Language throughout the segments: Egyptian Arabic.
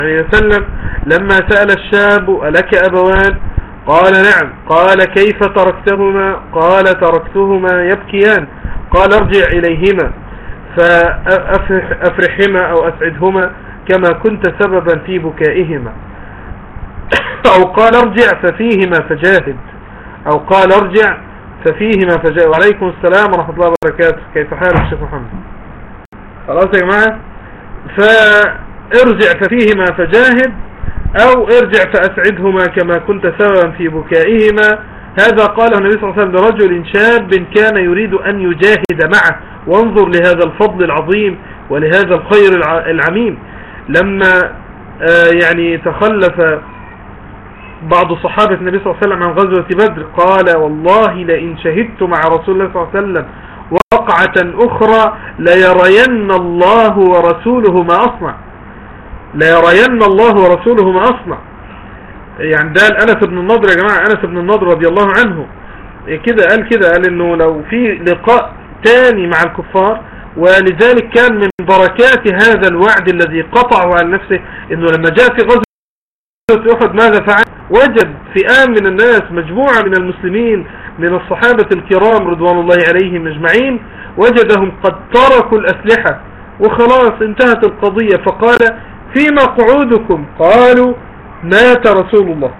عليه وسلم لما سأل الشاب ألك أبوان قال نعم قال كيف تركتهما قال تركتهما يبكيان قال ارجع إليهما فأفرحهما أو أسعدهما كما كنت سببا في بكائهما أو قال ارجع ففيهما فجاهد أو قال ارجع ففيهما فجاهد وعليكم السلام ورحمة الله وبركاته كيف حالك شيخ محمد خلاص يا جماعة فارجع ففيهما فجاهد او ارجع فاسعدهما كما كنت سببا في بكائهما هذا قاله النبي صلى الله عليه وسلم لرجل شاب كان يريد ان يجاهد معه وانظر لهذا الفضل العظيم ولهذا الخير العميم لما آه، يعني تخلف بعض صحابة النبي صلى الله عليه وسلم عن غزوة بدر قال والله لئن شهدت مع رسول الله صلى الله عليه وسلم وقعة أخرى ليرين الله ورسوله ما أصنع ليرين الله ورسوله ما أصنع يعني ده أنس بن النضر يا جماعة أنس بن النضر رضي الله عنه كده قال كده قال انه لو في لقاء تاني مع الكفار ولذلك كان من بركات هذا الوعد الذي قطعه عن نفسه انه لما جاء في غزوة احد ماذا فعل وجد فئام من الناس مجموعة من المسلمين من الصحابة الكرام رضوان الله عليهم اجمعين وجدهم قد تركوا الاسلحة وخلاص انتهت القضية فقال فيما قعودكم قالوا مات رسول الله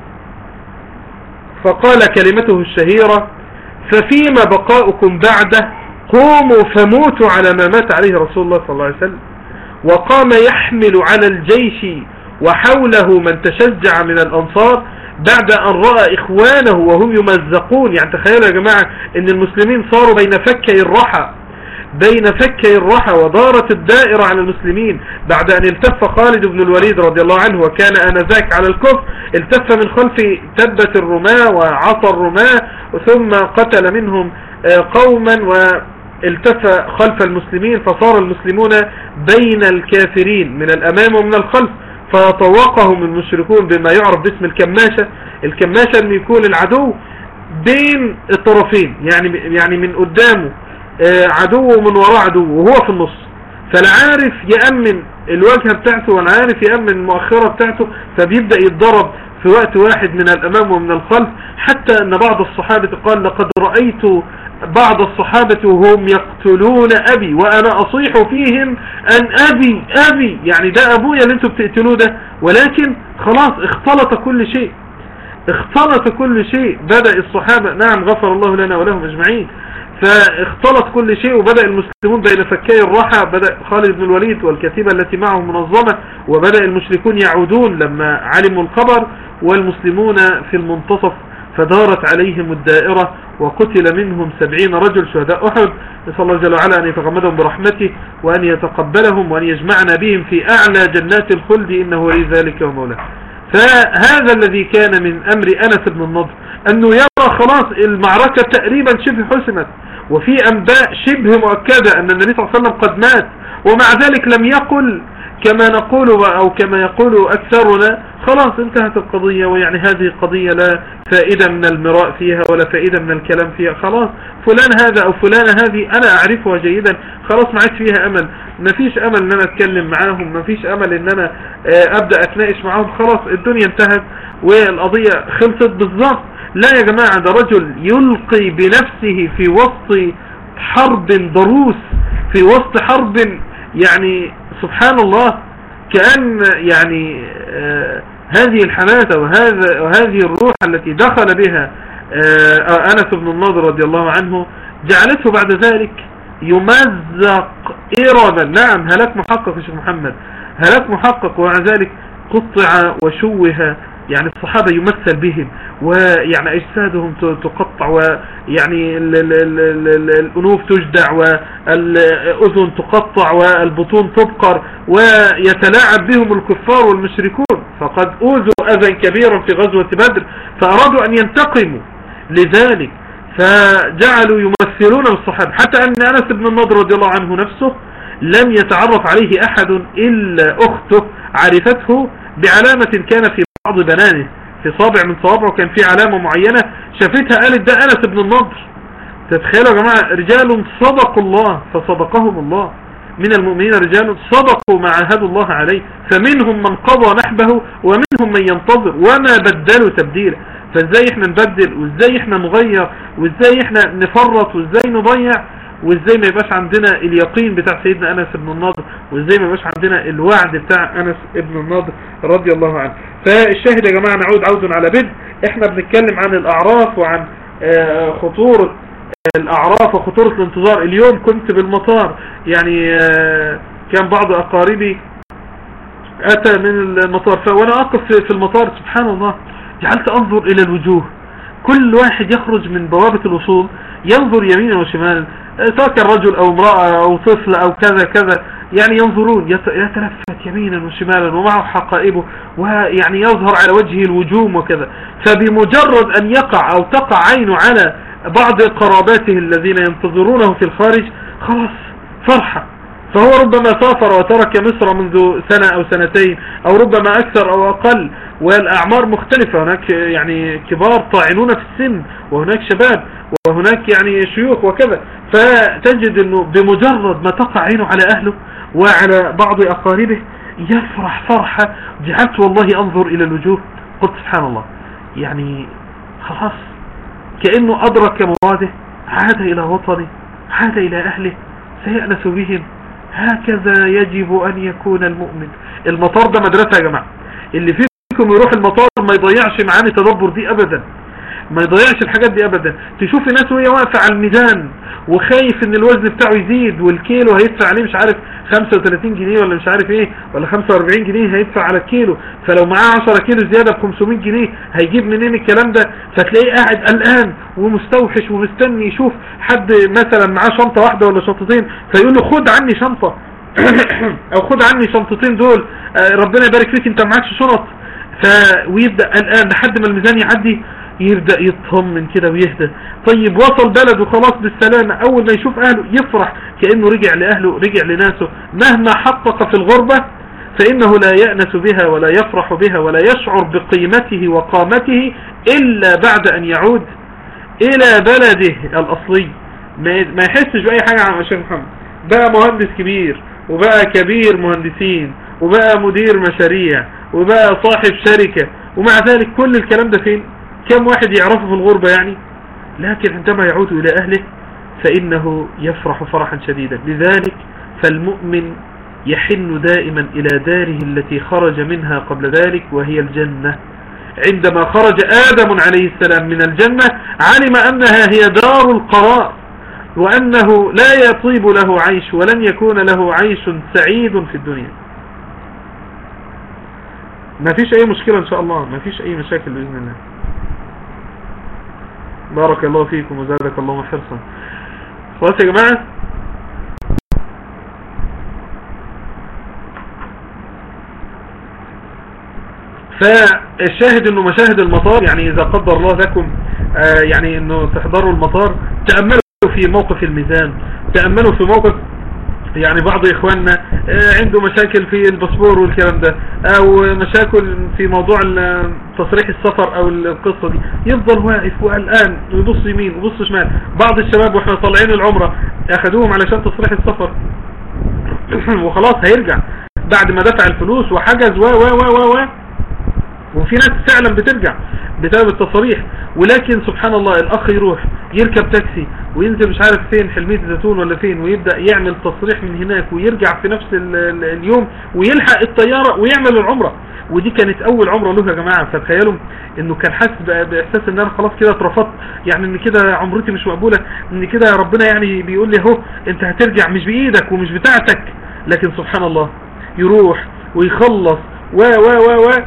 فقال كلمته الشهيرة ففيما بقاؤكم بعده قوموا فموتوا على ما مات عليه رسول الله صلى الله عليه وسلم وقام يحمل على الجيش وحوله من تشجع من الأنصار بعد أن رأى إخوانه وهم يمزقون يعني تخيلوا يا جماعة أن المسلمين صاروا بين فكي الرحى بين فكي الرحى ودارت الدائرة على المسلمين بعد أن التف خالد بن الوليد رضي الله عنه وكان آنذاك على الكفر التف من خلف تبت الرماة وعصى الرماة ثم قتل منهم آه، قوما والتف خلف المسلمين فصار المسلمون بين الكافرين من الأمام ومن الخلف فطوقهم المشركون بما يعرف باسم الكماشة الكماشة أن يكون العدو بين الطرفين يعني يعني من قدامه آه، عدو من وراء عدو وهو في النص فلا عارف يأمن الواجهة بتاعته ولا عارف يأمن المؤخرة بتاعته فبيبدأ يتضرب في وقت واحد من الأمام ومن الخلف حتى أن بعض الصحابة قال لقد رأيت بعض الصحابة وهم يقتلون أبي وأنا أصيح فيهم أن أبي أبي يعني ده أبويا اللي انتم بتقتلوه ده ولكن خلاص اختلط كل شيء اختلط كل شيء بدأ الصحابة نعم غفر الله لنا ولهم أجمعين فاختلط كل شيء وبدأ المسلمون بين فكي الرحى بدأ خالد بن الوليد والكتيبة التي معه منظمة وبدأ المشركون يعودون لما علموا الخبر والمسلمون في المنتصف فدارت عليهم الدائرة وقتل منهم سبعين رجل شهداء أحد نسأل الله جل وعلا أن يتغمدهم برحمته وأن يتقبلهم وأن يجمعنا بهم في أعلى جنات الخلد إنه ولي ذلك ومولاه فهذا الذي كان من أمر أنس بن النضر أنه يرى خلاص المعركة تقريبا شبه حسمت وفي أنباء شبه مؤكدة أن النبي صلى الله عليه وسلم قد مات ومع ذلك لم يقل كما نقول أو كما يقول أكثرنا خلاص انتهت القضية ويعني هذه قضية لا فائدة من المراء فيها ولا فائدة من الكلام فيها خلاص فلان هذا أو فلانة هذه أنا أعرفها جيدا خلاص ما عاد فيها أمل ما فيش أمل أن أنا أتكلم معاهم ما فيش أمل أن أنا آه، أبدأ أتناقش معاهم خلاص الدنيا انتهت والقضية خلصت بالظبط لا يا جماعة ده رجل يلقي بنفسه في وسط حرب ضروس في وسط حرب يعني سبحان الله كأن يعني آه هذه الحماسة وهذا وهذه الروح التي دخل بها آه أنس بن النضر رضي الله عنه جعلته بعد ذلك يمزق إرابا نعم هلاك محقق يا شيخ محمد هلاك محقق ومع ذلك قطع وشوه يعني الصحابة يمثل بهم ويعني أجسادهم تقطع ويعني الأنوف تجدع والأذن تقطع والبطون تبقر ويتلاعب بهم الكفار والمشركون فقد أوذوا أذى كبيرا في غزوة بدر فأرادوا أن ينتقموا لذلك فجعلوا يمثلون بالصحابة حتى أن أنس بن النضر رضي الله عنه نفسه لم يتعرف عليه أحد إلا أخته عرفته بعلامة كان في بعض بنانه في صابع من صوابعه كان في علامة معينة شافتها قالت ده أنس بن النضر تتخيلوا يا جماعة رجال صدقوا الله فصدقهم الله من المؤمنين رجال صدقوا ما عاهدوا الله عليه فمنهم من قضى نحبه ومنهم من ينتظر وما بدلوا تبديلا فازاي احنا نبدل وازاي احنا نغير وازاي احنا نفرط وازاي نضيع وازاي ما يبقاش عندنا اليقين بتاع سيدنا انس بن النضر وازاي ما يبقاش عندنا الوعد بتاع انس بن النضر رضي الله عنه فالشاهد يا جماعة نعود عود على بدء احنا بنتكلم عن الاعراف وعن آه، خطورة الاعراف وخطورة الانتظار اليوم كنت بالمطار يعني آه، كان بعض اقاربي اتى من المطار وانا اقف في المطار سبحان الله جعلت انظر الى الوجوه كل واحد يخرج من بوابة الوصول ينظر يمينا وشمالا سواء كان رجل او امرأة او طفل او كذا كذا يعني ينظرون يتلفت يمينا وشمالا ومعه حقائبه ويعني يظهر على وجهه الوجوم وكذا فبمجرد ان يقع او تقع عينه على بعض قراباته الذين ينتظرونه في الخارج خلاص فرحة فهو ربما سافر وترك مصر منذ سنة او سنتين او ربما اكثر او اقل والاعمار مختلفة هناك يعني كبار طاعنون في السن وهناك شباب وهناك يعني شيوخ وكذا فتجد انه بمجرد ما تقع عينه على اهله وعلى بعض اقاربه يفرح فرحة جعلت والله انظر الى الوجوه قلت سبحان الله يعني خلاص كأنه ادرك مراده عاد الى وطنه عاد الى اهله سيأنس بهم هكذا يجب ان يكون المؤمن المطار ده مدرسة يا جماعة اللي فيكم يروح المطار ما يضيعش معاني تدبر دي ابدا ما يضيعش الحاجات دي ابدا تشوف ناس وهي واقفة على الميدان وخايف ان الوزن بتاعه يزيد والكيلو هيدفع عليه مش عارف 35 جنيه ولا مش عارف ايه ولا 45 جنيه هيدفع على الكيلو فلو معاه 10 كيلو زيادة ب 500 جنيه هيجيب منين الكلام ده فتلاقيه قاعد قلقان ومستوحش ومستني يشوف حد مثلا معاه شنطة واحدة ولا شنطتين فيقول له خد عني شنطة او خد عني شنطتين دول آه، ربنا يبارك فيك انت معكش شنط ف ويبدأ الآن لحد ما الميزان يعدي يبدأ يطمن كده ويهدى طيب وصل بلده خلاص بالسلامة اول ما يشوف اهله يفرح كأنه رجع لأهله رجع لناسه مهما حقق في الغربة فإنه لا يأنس بها ولا يفرح بها ولا يشعر بقيمته وقامته إلا بعد أن يعود إلى بلده الأصلي ما يحسش بأي حاجة عن الشيخ محمد بقى مهندس كبير وبقى كبير مهندسين وبقى مدير مشاريع وبقى صاحب شركة ومع ذلك كل الكلام ده فين كم واحد يعرفه في الغربة يعني لكن عندما يعود إلى أهله فإنه يفرح فرحا شديدا لذلك فالمؤمن يحن دائما إلى داره التي خرج منها قبل ذلك وهي الجنة عندما خرج آدم عليه السلام من الجنة علم أنها هي دار القرار وأنه لا يطيب له عيش ولن يكون له عيش سعيد في الدنيا ما فيش أي مشكلة إن شاء الله ما فيش أي مشاكل بإذن الله بارك الله فيكم وزادك الله حرصا خلاص يا جماعة فالشاهد انه مشاهد المطار يعني اذا قدر الله لكم آه يعني انه تحضروا المطار تأملوا في موقف الميزان تأملوا في موقف يعني بعض اخواننا آه، عنده مشاكل في الباسبور والكلام ده او مشاكل في موضوع تصريح السفر او القصة دي يفضل واقف وقلقان ويبص يمين ويبص شمال بعض الشباب واحنا طالعين العمرة اخدوهم علشان تصريح السفر وخلاص هيرجع بعد ما دفع الفلوس وحجز و و و و و وفي ناس فعلا بترجع بسبب التصاريح ولكن سبحان الله الاخ يروح يركب تاكسي وينزل مش عارف فين حلمية الزيتون ولا فين ويبدأ يعمل تصريح من هناك ويرجع في نفس اليوم ويلحق الطيارة ويعمل العمرة ودي كانت اول عمرة له يا جماعة فتخيلوا انه كان حاسس باحساس ان انا خلاص كده اترفضت يعني ان كده عمرتي مش مقبولة ان كده ربنا يعني بيقول لي اهو انت هترجع مش بايدك ومش بتاعتك لكن سبحان الله يروح ويخلص و و و و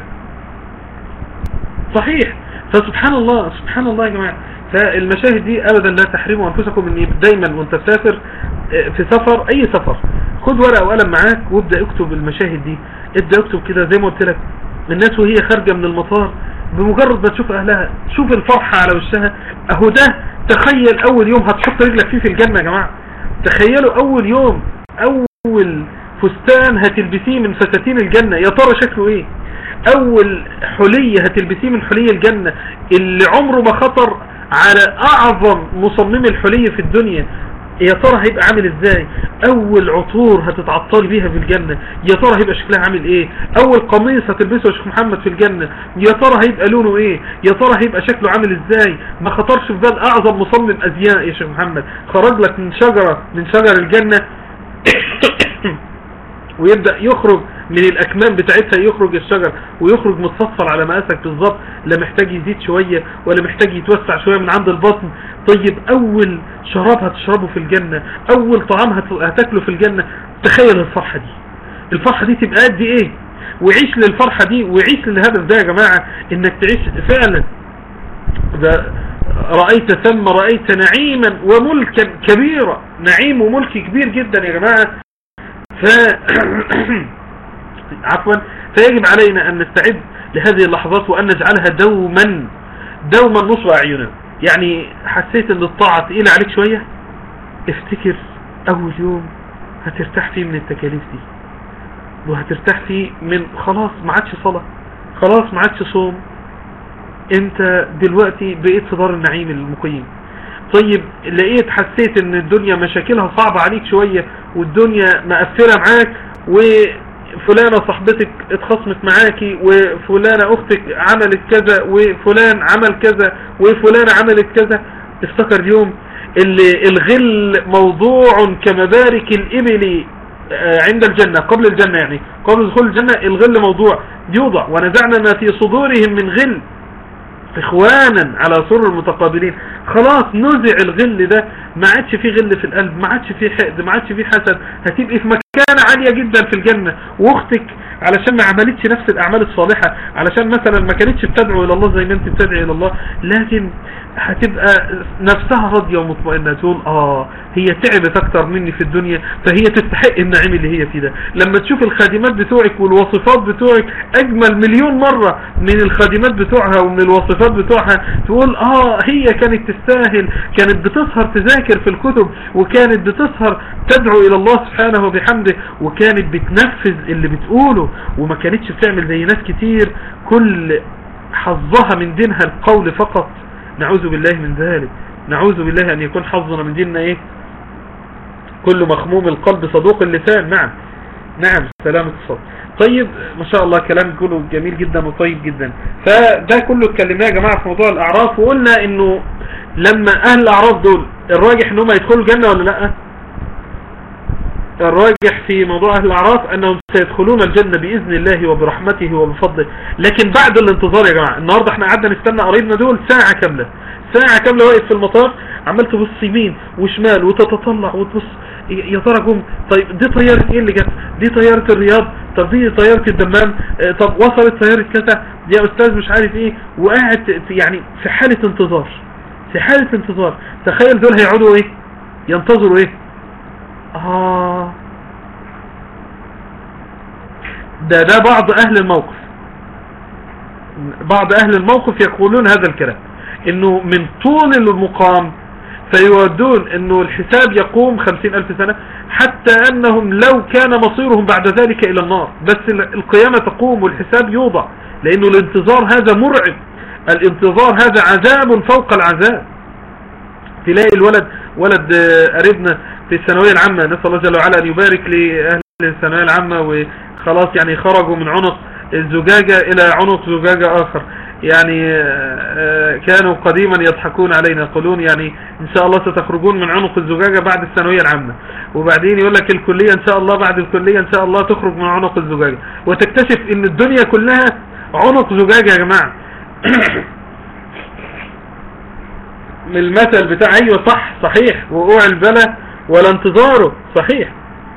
صحيح فسبحان الله سبحان الله يا جماعة فالمشاهد دي ابدا لا تحرموا انفسكم ان دايما وانت تسافر آه، في سفر اي سفر خد ورقة وقلم معاك وابدأ اكتب المشاهد دي ابدأ اكتب كده زي ما قلت لك الناس وهي خارجة من المطار بمجرد ما تشوف اهلها شوف الفرحة على وشها اهو ده تخيل اول يوم هتحط رجلك فيه في الجنة يا جماعة تخيلوا اول يوم اول فستان هتلبسيه من فساتين الجنة يا ترى شكله ايه اول حلية هتلبسيه من حلي الجنة اللي عمره ما خطر على اعظم مصمم الحلي في الدنيا يا ترى هيبقى عامل ازاي اول عطور هتتعطري بيها في الجنة يا ترى هيبقى شكلها عامل ايه اول قميص هتلبسه يا شيخ محمد في الجنة يا ترى هيبقى لونه ايه يا ترى هيبقى شكله عامل ازاي ما خطرش في بال اعظم مصمم ازياء يا شيخ محمد خرج لك من شجرة من شجر الجنة ويبدأ يخرج من الأكمام بتاعتها يخرج الشجر ويخرج متصفر على مقاسك بالظبط لا محتاج يزيد شوية ولا محتاج يتوسع شوية من عند البطن طيب أول شراب هتشربه في الجنة أول طعام هتاكله في الجنة تخيل الفرحة دي الفرحة دي تبقى قد إيه وعيش للفرحة دي وعيش للهدف ده يا جماعة إنك تعيش فعلا ده رأيت ثم رأيت نعيما وملكا كبيرا نعيم وملك كبير جدا يا جماعة ف عفوا فيجب علينا أن نستعد لهذه اللحظات وأن نجعلها دوما دوما نصب أعيننا يعني حسيت أن الطاعة تقيلة عليك شوية افتكر أول يوم هترتاح فيه من التكاليف دي وهترتاح فيه من خلاص ما عادش صلاة خلاص ما عادش صوم انت دلوقتي بقيت في دار النعيم المقيم طيب لقيت حسيت ان الدنيا مشاكلها صعبة عليك شوية والدنيا مقفلة معاك وفلانة صاحبتك اتخصمت معاكي وفلانة اختك عملت كذا وفلان عمل كذا وفلانة عملت كذا افتكر اليوم اللي الغل موضوع كمبارك الابل عند الجنة قبل الجنة يعني قبل دخول الجنة الغل موضوع يوضع ونزعنا ما في صدورهم من غل اخوانا على سر المتقابلين خلاص نزع الغل ده ما عادش فيه غل في القلب ما عادش فيه حقد ما عادش فيه حسد هتبقي في مكانة عالية جدا في الجنة واختك علشان ما عملتش نفس الاعمال الصالحة علشان مثلا ما كانتش بتدعو الى الله زي ما انت بتدعي الى الله لكن هتبقى نفسها راضية ومطمئنة تقول اه هي تعبت اكتر مني في الدنيا فهي تستحق النعيم اللي هي فيه ده لما تشوف الخادمات بتوعك والوصفات بتوعك اجمل مليون مرة من الخادمات بتوعها ومن الوصفات بتوعها تقول اه هي كانت تستاهل كانت بتسهر تذاكر في الكتب وكانت بتسهر تدعو الى الله سبحانه وبحمده وكانت بتنفذ اللي بتقوله وما كانتش بتعمل زي ناس كتير كل حظها من دينها القول فقط نعوذ بالله من ذلك نعوذ بالله أن يكون حظنا من ديننا إيه كل مخموم القلب صدوق اللسان نعم نعم سلامة الصدر طيب ما شاء الله كلام كله جميل جدا وطيب جدا فده كله اتكلمناه يا جماعة في موضوع الأعراف وقلنا انه لما اهل الأعراف دول الراجح انهم يدخلوا الجنة ولا لا الراجح في موضوع أهل الأعراف أنهم سيدخلون الجنة بإذن الله وبرحمته وبفضله لكن بعد الانتظار يا جماعة النهاردة احنا قعدنا نستنى قريبنا دول ساعة كاملة ساعة كاملة واقف في المطار عمال تبص يمين وشمال وتتطلع وتبص يا ترى جم طيب دي طيارة ايه اللي جت دي طيارة الرياض طب دي طيارة الدمام طب وصلت طيارة كذا يا استاذ مش عارف ايه وقاعد يعني في حالة انتظار في حالة انتظار تخيل دول هيقعدوا ايه ينتظروا ايه آه ده ده بعض أهل الموقف بعض أهل الموقف يقولون هذا الكلام إنه من طول المقام فيودون إنه الحساب يقوم خمسين ألف سنة حتى أنهم لو كان مصيرهم بعد ذلك إلى النار بس القيامة تقوم والحساب يوضع لأنه الانتظار هذا مرعب الانتظار هذا عذاب فوق العذاب تلاقي الولد ولد قريبنا في الثانوية العامة نسأل الله جل وعلا أن يبارك لأهل الثانوية العامة وخلاص يعني خرجوا من عنق الزجاجة إلى عنق زجاجة آخر يعني كانوا قديما يضحكون علينا يقولون يعني إن شاء الله ستخرجون من عنق الزجاجة بعد الثانوية العامة وبعدين يقول لك الكلية إن شاء الله بعد الكلية إن شاء الله تخرج من عنق الزجاجة وتكتشف إن الدنيا كلها عنق زجاجة يا جماعة من المثل بتاع ايوه صح صحيح وقوع البلا ولا انتظاره صحيح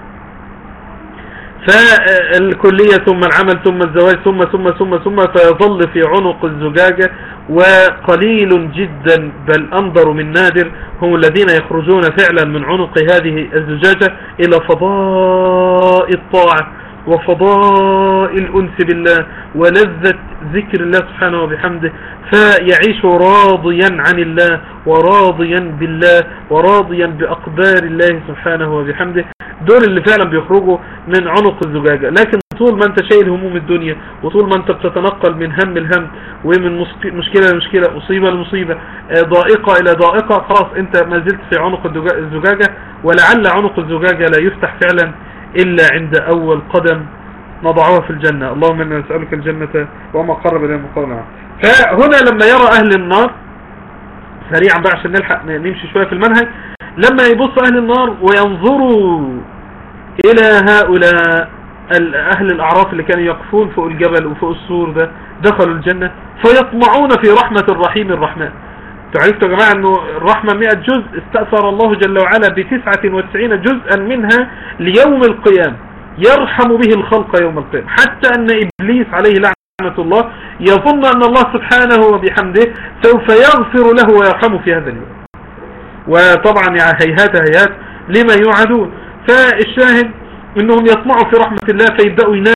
فالكلية ثم العمل ثم الزواج ثم ثم ثم ثم فيظل في عنق الزجاجة وقليل جدا بل أنظر من نادر هم الذين يخرجون فعلا من عنق هذه الزجاجة إلى فضاء الطاعة وفضاء الأنس بالله ولذة ذكر الله سبحانه وبحمده فيعيش راضيا عن الله وراضيا بالله وراضيا بأقدار الله سبحانه وبحمده دول اللي فعلا بيخرجوا من عنق الزجاجة لكن طول ما انت شايل هموم الدنيا وطول ما انت بتتنقل من هم لهم ومن مشكلة لمشكلة مصيبة لمصيبة آه، ضائقة الى ضائقة خلاص انت ما زلت في عنق الزجاجة ولعل عنق الزجاجة لا يفتح فعلا الا عند اول قدم نضعها في الجنة اللهم انا نسألك الجنة وما قرب الى مقالنا فهنا لما يرى اهل النار سريعا بقى عشان نلحق نمشي شوية في المنهج لما يبص اهل النار وينظروا الى هؤلاء اهل الاعراف اللي كانوا يقفون فوق الجبل وفوق السور ده دخلوا الجنة فيطمعون في رحمة الرحيم الرحمن تعرفتوا يا جماعة انه الرحمة 100 جزء استأثر الله جل وعلا ب 99 جزءا منها ليوم القيام يرحم به الخلق يوم القيامة حتى ان ابليس عليه لعنة الله يظن ان الله سبحانه وبحمده سوف يغفر له ويرحمه في هذا اليوم وطبعا يعني هيهات هيهات لما يوعدون فالشاهد انهم يطمعوا في رحمة الله فيبدأوا ينادوا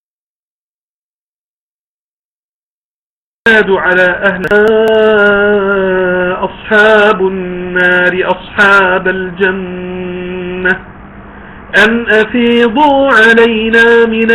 على أهل أصحاب النار أصحاب الجنة أن أفيضوا علينا من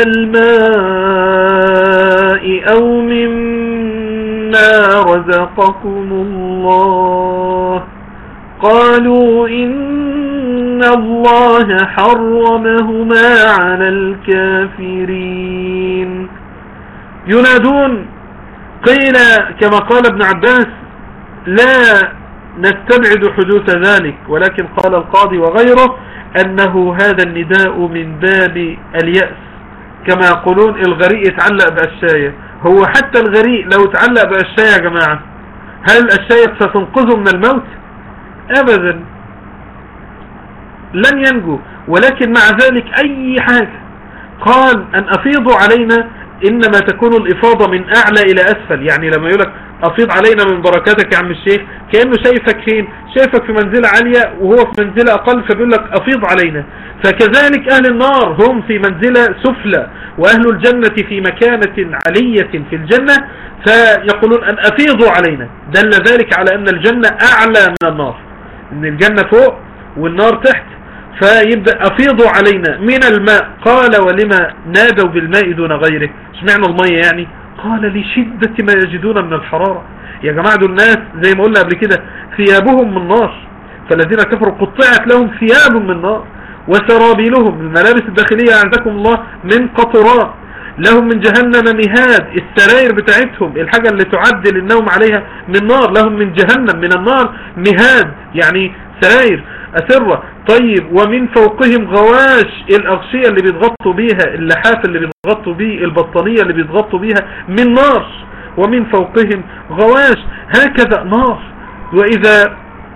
الماء أو مما رزقكم الله قالوا إن الله حرمهما على الكافرين ينادون قيل كما قال ابن عباس لا نستبعد حدوث ذلك ولكن قال القاضي وغيره أنه هذا النداء من باب اليأس كما يقولون الغريق يتعلق بأشياء هو حتى الغريق لو تعلق بأشياء يا جماعة هل الأشياء ستنقذه من الموت ابدا لن ينجو ولكن مع ذلك اي حاجة قال ان افيضوا علينا انما تكون الافاضة من اعلى الى اسفل يعني لما يقولك افيض علينا من بركاتك يا عم الشيخ كأنه شايفك فين شايفك في منزلة عالية وهو في منزلة اقل فبيقول لك افيض علينا فكذلك اهل النار هم في منزلة سفلى واهل الجنة في مكانة علية في الجنة فيقولون ان افيضوا علينا دل ذلك على ان الجنة اعلى من النار ان الجنة فوق والنار تحت فيبدأ افيضوا علينا من الماء قال ولما نادوا بالماء دون غيره اشمعنى المية يعني قال لشدة ما يجدون من الحرارة يا جماعة دول الناس زي ما قلنا قبل كده ثيابهم من نار فالذين كفروا قطعت لهم ثياب من نار وسرابيلهم الملابس الداخلية عندكم الله من قطرات لهم من جهنم مهاد السراير بتاعتهم الحاجة اللي تعدل النوم عليها من نار لهم من جهنم من النار مهاد يعني سراير أسرة طيب ومن فوقهم غواش الأغشية اللي بيتغطوا بيها اللحاف اللي بيتغطوا بيه البطانية اللي بيتغطوا بيها من نار ومن فوقهم غواش هكذا نار وإذا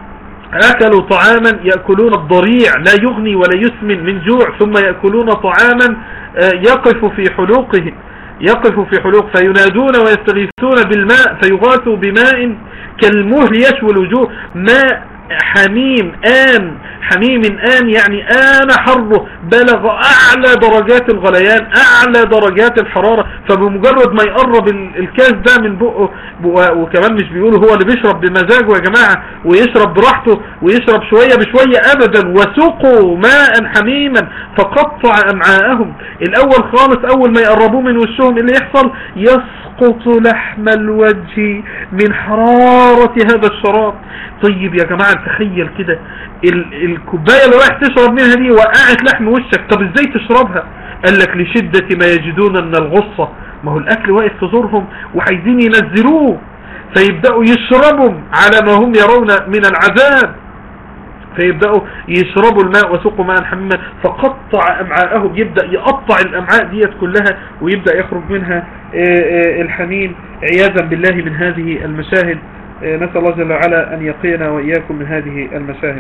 أكلوا طعاما يأكلون الضريع لا يغني ولا يسمن من جوع ثم يأكلون طعاما آه، يقف في حلوقهم يقف في حلوق فينادون ويستغيثون بالماء فيغاثوا بماء كالمهل يشوي الوجوه ماء حميم آن حميم آن يعني آن حره بلغ أعلى درجات الغليان أعلى درجات الحرارة فبمجرد ما يقرب الكاس ده من بقه وكمان مش بيقولوا هو اللي بيشرب بمزاجه يا جماعة ويشرب براحته ويشرب شوية بشوية أبدا وسقوا ماء حميما فقطع أمعاءهم الأول خالص أول ما يقربوه من وشهم اللي يحصل يسقط لحم الوجه من حرارة هذا الشراب طيب يا جماعة تخيل كده الكوباية اللي رايح تشرب منها دي وقعت لحم وشك طب ازاي تشربها قال لك لشدة ما يجدون من الغصة ما هو الاكل واقف في زورهم وعايزين ينزلوه فيبدأوا يشربوا على ما هم يرون من العذاب فيبدأوا يشربوا الماء وسقوا ماء حميما فقطع أمعاءهم يبدأ يقطع الأمعاء ديت كلها ويبدأ يخرج منها الحميم عياذا بالله من هذه المشاهد نسأل الله جل وعلا أن يقينا وإياكم من هذه المشاهد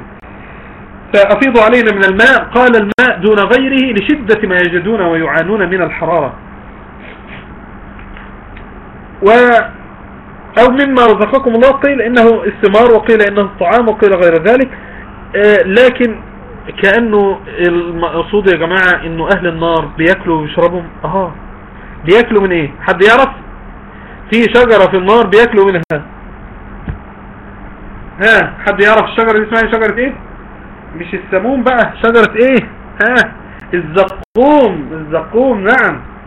فأفيض علينا من الماء قال الماء دون غيره لشدة ما يجدون ويعانون من الحرارة و أو مما رزقكم الله قيل إنه الثمار وقيل إنه الطعام وقيل غير ذلك آه، لكن كأنه المقصود يا جماعة إنه أهل النار بيأكلوا ويشربوا أها بيأكلوا من إيه حد يعرف في شجرة في النار بيأكلوا منها ها حد يعرف الشجرة دي اسمها شجرة ايه مش السموم بقى شجرة ايه ها الزقوم الزقوم نعم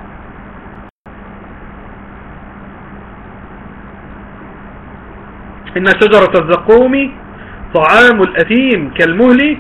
إن شجرة الزقوم طعام الأثيم كالمهل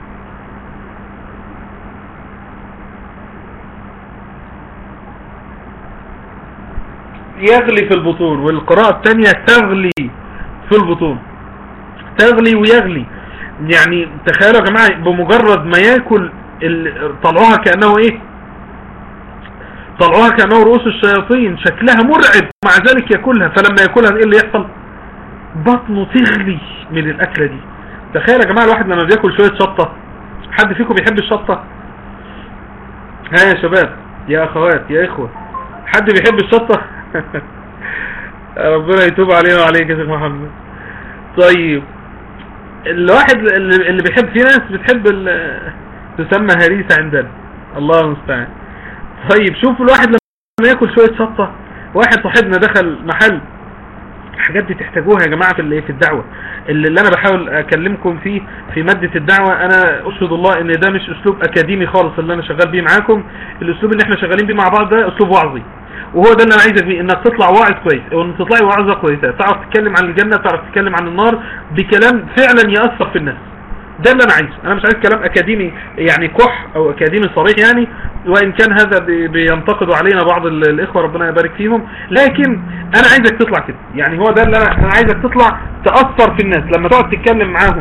يغلي في البطون والقراءة الثانية تغلي في البطون تغلي ويغلي يعني تخيلوا يا جماعة بمجرد ما ياكل طلعوها كأنه ايه طلعوها كأنه رؤوس الشياطين شكلها مرعب مع ذلك ياكلها فلما ياكلها ايه اللي يحصل بطنه تغلي من الاكلة دي تخيل يا جماعة الواحد لما بياكل شوية شطة حد فيكم بيحب الشطة ها يا شباب يا اخوات يا اخوة حد بيحب الشطة ربنا يتوب علينا وعليك يا شيخ محمد طيب الواحد اللي بيحب في ناس بتحب تسمى هريسة عندنا الله المستعان طيب شوف الواحد لما ياكل شوية شطة واحد صاحبنا دخل محل الحاجات دي تحتاجوها يا جماعة في في الدعوة اللي, اللي انا بحاول اكلمكم فيه في مادة الدعوة انا اشهد الله ان ده مش اسلوب اكاديمي خالص اللي انا شغال بيه معاكم الاسلوب اللي احنا شغالين بيه مع بعض ده اسلوب وعظي وهو ده اللي انا عايزك فيه انك تطلع واعظ كويس او انك تطلعي واعظة كويسة تعرف تتكلم عن الجنة تعرف تتكلم عن النار بكلام فعلا يأثر في الناس ده اللي انا عايزه انا مش عايز كلام اكاديمي يعني كح او اكاديمي صريح يعني وان كان هذا بينتقدوا علينا بعض الاخوة ربنا يبارك فيهم لكن انا عايزك تطلع كده يعني هو ده اللي انا, أنا عايزك تطلع تأثر في الناس لما تقعد تتكلم معاهم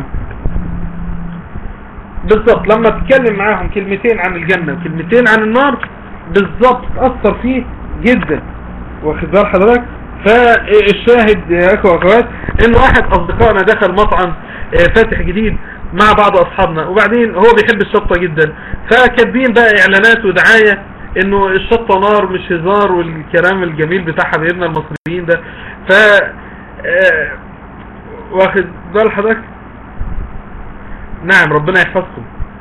بالظبط لما تتكلم معاهم كلمتين عن الجنة وكلمتين عن النار بالظبط تأثر فيه جدا واخد بال حضرتك فالشاهد يا اخوة واخوات ان واحد اصدقائنا دخل مطعم فاتح جديد مع بعض اصحابنا وبعدين هو بيحب الشطة جدا فكاتبين بقى اعلانات ودعاية انه الشطة نار مش هزار والكلام الجميل بتاع حبايبنا المصريين ده ف واخد بال حضرتك نعم ربنا يحفظكم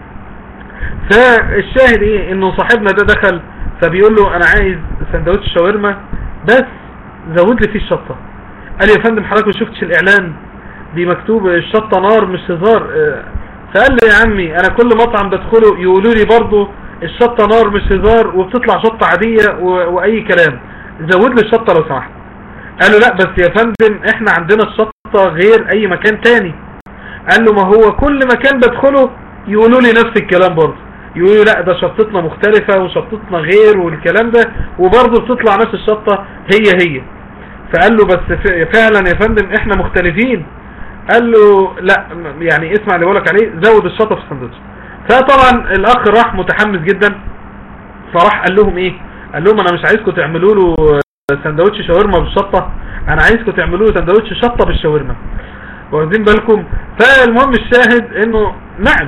فالشاهد ايه انه صاحبنا ده دخل فبيقول له انا عايز سندوتش شاورما بس زود لي فيه الشطة قال يا فندم حضرتك ما شفتش الاعلان دي مكتوب الشطة نار مش هزار فقال لي يا عمي انا كل مطعم بدخله يقولوا لي برضو الشطة نار مش هزار وبتطلع شطة عادية واي كلام زود لي الشطة لو سمحت قال له لا بس يا فندم احنا عندنا الشطة غير اي مكان تاني قال له ما هو كل مكان بدخله يقولوا لي نفس الكلام برضه يقولوا لا ده شطتنا مختلفة وشطتنا غير والكلام ده وبرضه بتطلع نفس الشطة هي هي فقال له بس فعلا يا فندم احنا مختلفين قال له لا يعني اسمع اللي بقولك عليه زود الشطة في السندوتش فطبعا الاخ راح متحمس جدا فراح قال لهم ايه قال لهم انا مش عايزكم تعملوا له سندوتش شاورما بالشطة انا عايزكم تعملوا له سندوتش شطة بالشاورما واخدين بالكم فالمهم الشاهد انه نعم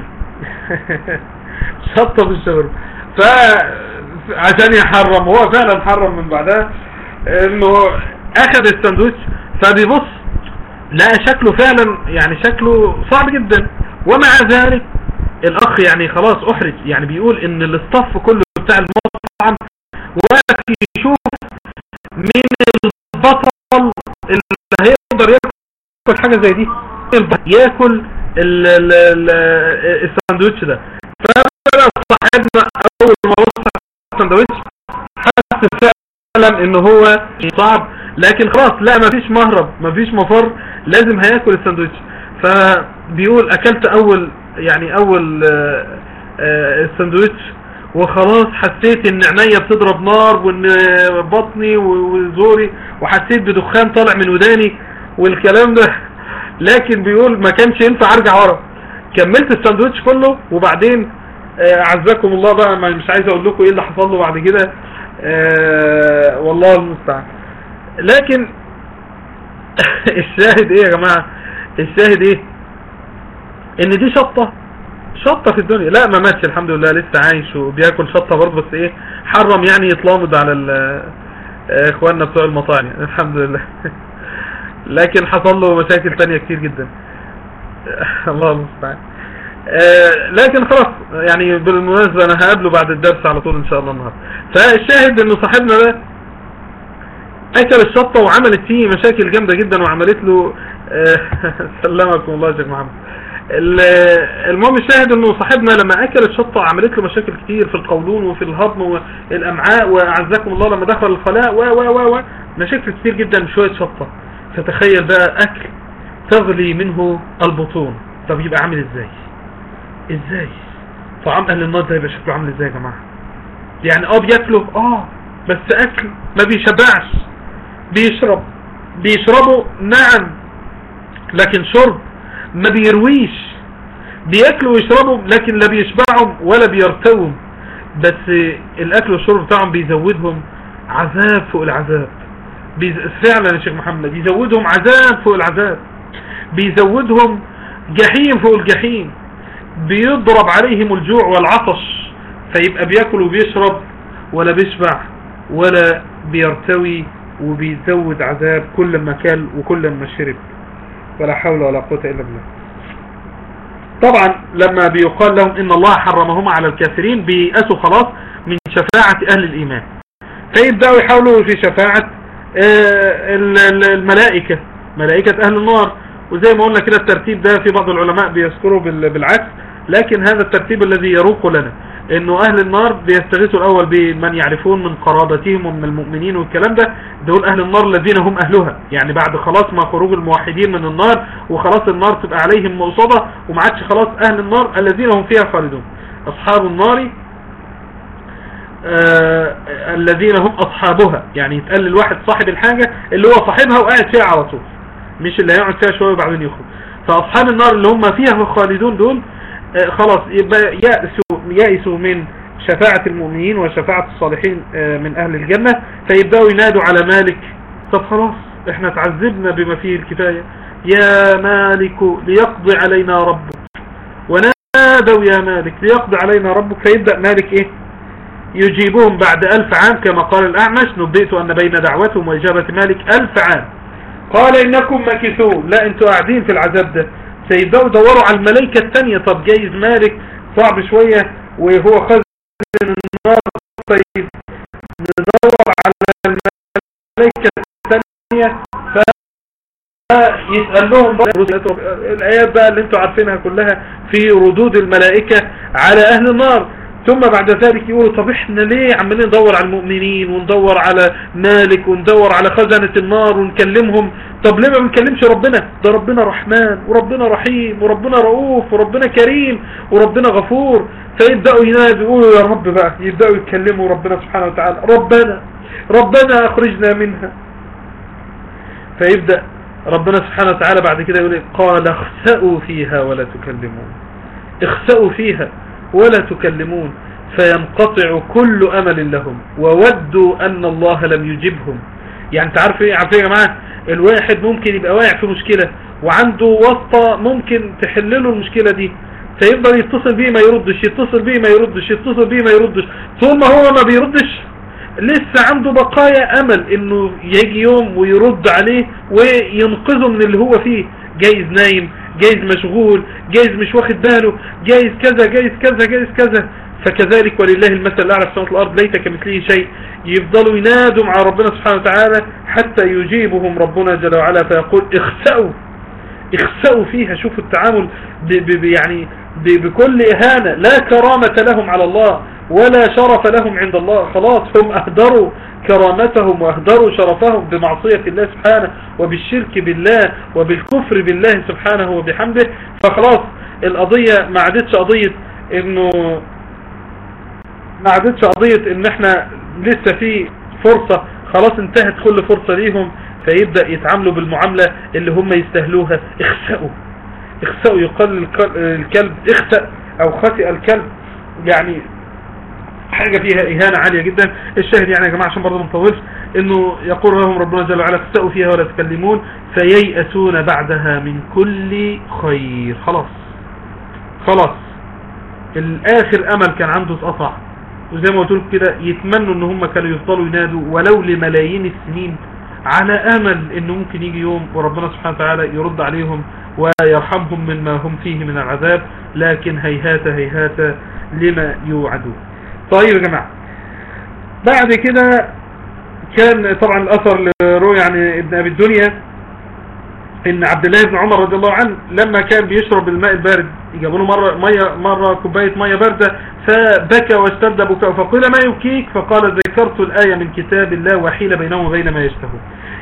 شطة بالشاورما فعشان يحرم هو فعلا حرم من بعدها انه اخذ السندوتش فبيبص لقى شكله فعلا يعني شكله صعب جدا ومع ذلك الاخ يعني خلاص احرج يعني بيقول ان الاستاف كله بتاع المطعم واقف يشوف مين البطل اللي هيقدر ياكل حاجة زي دي ياكل الساندوتش ده فبدأ صاحبنا اول ما وصل الساندوتش حس فعلا ان هو صعب لكن خلاص لا مفيش مهرب مفيش مفر لازم هياكل الساندوتش فبيقول اكلت اول يعني اول الساندوتش وخلاص حسيت ان عينيا بتضرب نار وان بطني وزوري وحسيت بدخان طالع من وداني والكلام ده لكن بيقول ما كانش ينفع ارجع ورا كملت الساندوتش كله وبعدين اعزكم الله بقى مش عايز اقول لكم ايه اللي حصل له بعد كده آه والله المستعان لكن الشاهد ايه يا جماعة الشاهد ايه ان دي شطة شطة في الدنيا لا ما ماتش الحمد لله لسه عايش وبياكل شطة برضه بس ايه حرم يعني يتلامض على اخواننا بتوع المطاعم يعني الحمد لله لكن حصل له مشاكل تانية كتير جدا الله المستعان آه لكن خلاص يعني بالمناسبة انا هقابله بعد الدرس على طول ان شاء الله النهاردة فالشاهد انه صاحبنا ده اكل الشطة وعملت فيه مشاكل جامدة جدا وعملت له آه سلمكم الله يا شيخ محمد المهم الشاهد انه صاحبنا لما اكل الشطة عملت له مشاكل كتير في القولون وفي الهضم والامعاء واعزكم الله لما دخل الخلاء و و و و مشاكل كتير جدا بشوية شطة فتخيل بقى اكل تغلي منه البطون طب يبقى عامل ازاي ازاي طعام اهل النار ده يبقى شكله عامل ازاي يا جماعة يعني اه بياكلوا اه بس اكل ما بيشبعش بيشرب بيشربوا نعم لكن شرب ما بيرويش بياكلوا ويشربوا لكن لا بيشبعهم ولا بيرتوهم بس الاكل والشرب بتاعهم بيزودهم عذاب فوق العذاب بيز... فعلا يا شيخ محمد بيزودهم عذاب فوق العذاب بيزودهم جحيم فوق الجحيم بيضرب عليهم الجوع والعطش فيبقى بياكل وبيشرب ولا بيشبع ولا بيرتوي وبيزود عذاب كل ما كل وكل ما شرب ولا حول ولا قوة إلا بالله طبعا لما بيقال لهم إن الله حرمهما على الكافرين بيأسوا خلاص من شفاعة أهل الإيمان فيبدأوا يحاولوا في شفاعة الملائكة ملائكة أهل النار وزي ما قلنا كده الترتيب ده في بعض العلماء بيذكروا بالعكس لكن هذا الترتيب الذي يروق لنا انه اهل النار بيستغيثوا الاول بمن يعرفون من قرابتهم ومن المؤمنين والكلام ده دول اهل النار الذين هم اهلها يعني بعد خلاص ما خروج الموحدين من النار وخلاص النار تبقى عليهم مؤصدة وما عادش خلاص اهل النار الذين هم فيها خالدون اصحاب النار آه الذين هم اصحابها يعني يتقال الواحد صاحب الحاجة اللي هو صاحبها وقاعد فيها على طول مش اللي هيقعد فيها شوية وبعدين يخرج فاصحاب النار اللي هم فيها خالدون دول آه خلاص يبقى يأسوا, يأسوا من شفاعة المؤمنين وشفاعة الصالحين آه من اهل الجنة فيبدأوا ينادوا على مالك طب خلاص احنا تعذبنا بما فيه الكفاية يا مالك ليقضي علينا ربك ونادوا يا مالك ليقضي علينا ربك فيبدأ مالك ايه يجيبهم بعد ألف عام كما قال الأعمش نبئت أن بين دعوتهم وإجابة مالك ألف عام قال إنكم مكثون لا انتوا قاعدين في العذاب ده سيبدأوا يدوروا على الملائكة الثانية طب جايز مالك صعب شوية وهو خزن النار طيب ندور على الملائكة الثانية فيسأل لهم الآيات بقى اللي انتوا عارفينها كلها في ردود الملائكة على أهل النار ثم بعد ذلك يقولوا طب احنا ليه عمالين ندور على المؤمنين وندور على مالك وندور على خزنة النار ونكلمهم طب ليه ما بنكلمش ربنا ده ربنا رحمن وربنا رحيم وربنا رؤوف وربنا كريم وربنا غفور فيبدأوا ينادوا يقولوا يا رب بقى يبدأوا يتكلموا ربنا سبحانه وتعالى ربنا ربنا اخرجنا منها فيبدأ ربنا سبحانه وتعالى بعد كده يقول قال اخسأوا فيها ولا تكلمون اخسأوا فيها ولا تكلمون فينقطع كل أمل لهم وودوا أن الله لم يجبهم يعني انت عارف ايه عارف ايه يا جماعة الواحد ممكن يبقى واقع في مشكلة وعنده واسطة ممكن تحلله المشكلة دي فيفضل يتصل بيه ما يردش يتصل بيه ما يردش يتصل بيه ما يردش طول ما هو ما بيردش لسه عنده بقايا امل انه يجي يوم ويرد عليه وينقذه من اللي هو فيه جايز نايم جايز مشغول جايز مش واخد باله جايز كذا جايز كذا جايز كذا فكذلك ولله المثل الأعلى في سماوات الأرض ليس كمثله شيء يفضلوا ينادوا مع ربنا سبحانه وتعالى حتى يجيبهم ربنا جل وعلا فيقول اخسأوا اخسأوا فيها شوفوا التعامل ب ب يعني ب بكل إهانة لا كرامة لهم على الله ولا شرف لهم عند الله خلاص هم أهدروا كرامتهم واهدروا شرفهم بمعصية الله سبحانه وبالشرك بالله وبالكفر بالله سبحانه وبحمده فخلاص القضية ما عادتش قضية انه ما عادتش قضية ان احنا لسه في فرصة خلاص انتهت كل فرصة ليهم فيبدأ يتعاملوا بالمعاملة اللي هم يستهلوها اخسأوا اخسأوا يقال الكلب اخسأ او خسئ الكلب يعني حاجة فيها إهانة عالية جدا الشاهد يعني يا جماعة عشان برضه ما نطولش انه يقول لهم ربنا جل وعلا اخسأوا فيها ولا تكلمون فييأسون بعدها من كل خير خلاص خلاص الاخر امل كان عنده اتقطع وزي ما قلت لكم كده يتمنوا ان هم كانوا يفضلوا ينادوا ولو لملايين السنين على امل انه ممكن يجي يوم وربنا سبحانه وتعالى يرد عليهم ويرحمهم مما هم فيه من العذاب لكن هيهات هيهات لما يوعدون طيب يا جماعة بعد كده كان طبعا الاثر اللي روي عن ابن ابي الدنيا ان عبد الله بن عمر رضي الله عنه لما كان بيشرب الماء البارد يجابوا له مرة مية مرة كوباية مية باردة فبكى واشتد بكاء فقيل ما يبكيك فقال ذكرت الآية من كتاب الله وحيل بينهم وبين ما يشتهون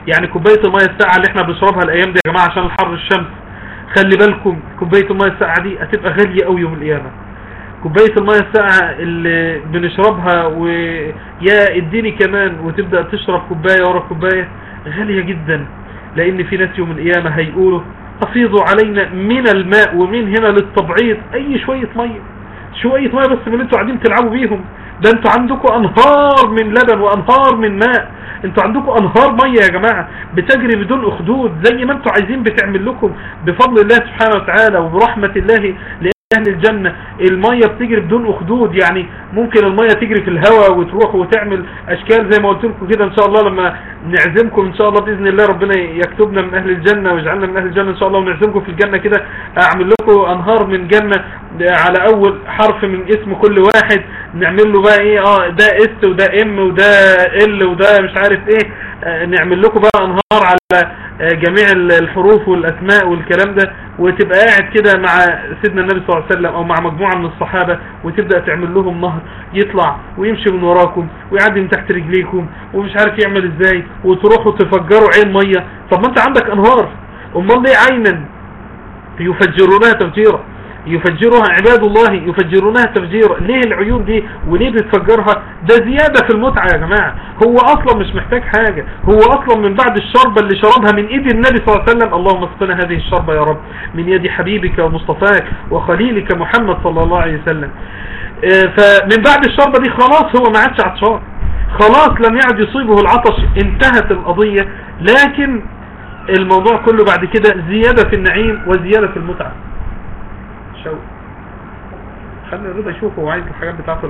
يعني كوباية المية الساقعة اللي احنا بنشربها الايام دي يا جماعة عشان الحر الشمس خلي بالكم كوباية المية الساقعة دي هتبقى غالية قوي يوم القيامة كوباية المية الساقعة اللي بنشربها ويا اديني كمان وتبدأ تشرب كوباية ورا كوباية غالية جدا لان في ناس يوم القيامة هيقولوا افيضوا علينا من الماء ومن هنا للتبعيض اي شوية مية شوية مية بس من اللي انتوا قاعدين تلعبوا بيهم ده انتوا عندكم انهار من لبن وانهار من ماء انتوا عندكم انهار مية يا جماعة بتجري بدون اخدود زي ما انتوا عايزين بتعمل لكم بفضل الله سبحانه وتعالى وبرحمة الله اهل الجنة المية بتجري بدون اخدود يعني ممكن المية تجري في الهواء وتروح وتعمل اشكال زي ما قلت لكم كده ان شاء الله لما نعزمكم ان شاء الله باذن الله ربنا يكتبنا من اهل الجنة ويجعلنا من اهل الجنة ان شاء الله ونعزمكم في الجنة كده اعمل لكم انهار من جنة على اول حرف من اسم كل واحد نعمل له بقى ايه اه ده اس وده ام وده ال وده مش عارف ايه آه نعمل لكم بقى انهار على آه جميع الحروف والاسماء والكلام ده وتبقى قاعد كده مع سيدنا النبي صلى الله عليه وسلم او مع مجموعة من الصحابة وتبدأ تعمل لهم نهر يطلع ويمشي من وراكم ويعدي من تحت رجليكم ومش عارف يعمل ازاي وتروحوا تفجروا عين مية طب ما انت عندك انهار امال ليه عينا يفجرونها تفجيرا يفجرها عباد الله يفجرونها تفجيرا ليه العيون دي وليه بتفجرها ده زيادة في المتعة يا جماعة هو اصلا مش محتاج حاجة هو اصلا من بعد الشربة اللي شربها من ايد النبي صلى الله عليه وسلم اللهم اسقنا هذه الشربة يا رب من يد حبيبك ومصطفاك وخليلك محمد صلى الله عليه وسلم فمن بعد الشربة دي خلاص هو ما عادش عطشان خلاص لم يعد يصيبه العطش انتهت القضية لكن الموضوع كله بعد كده زيادة في النعيم وزيادة في المتعة شوق خلي الرضا يشوفه هو عايز الحاجات بتاعته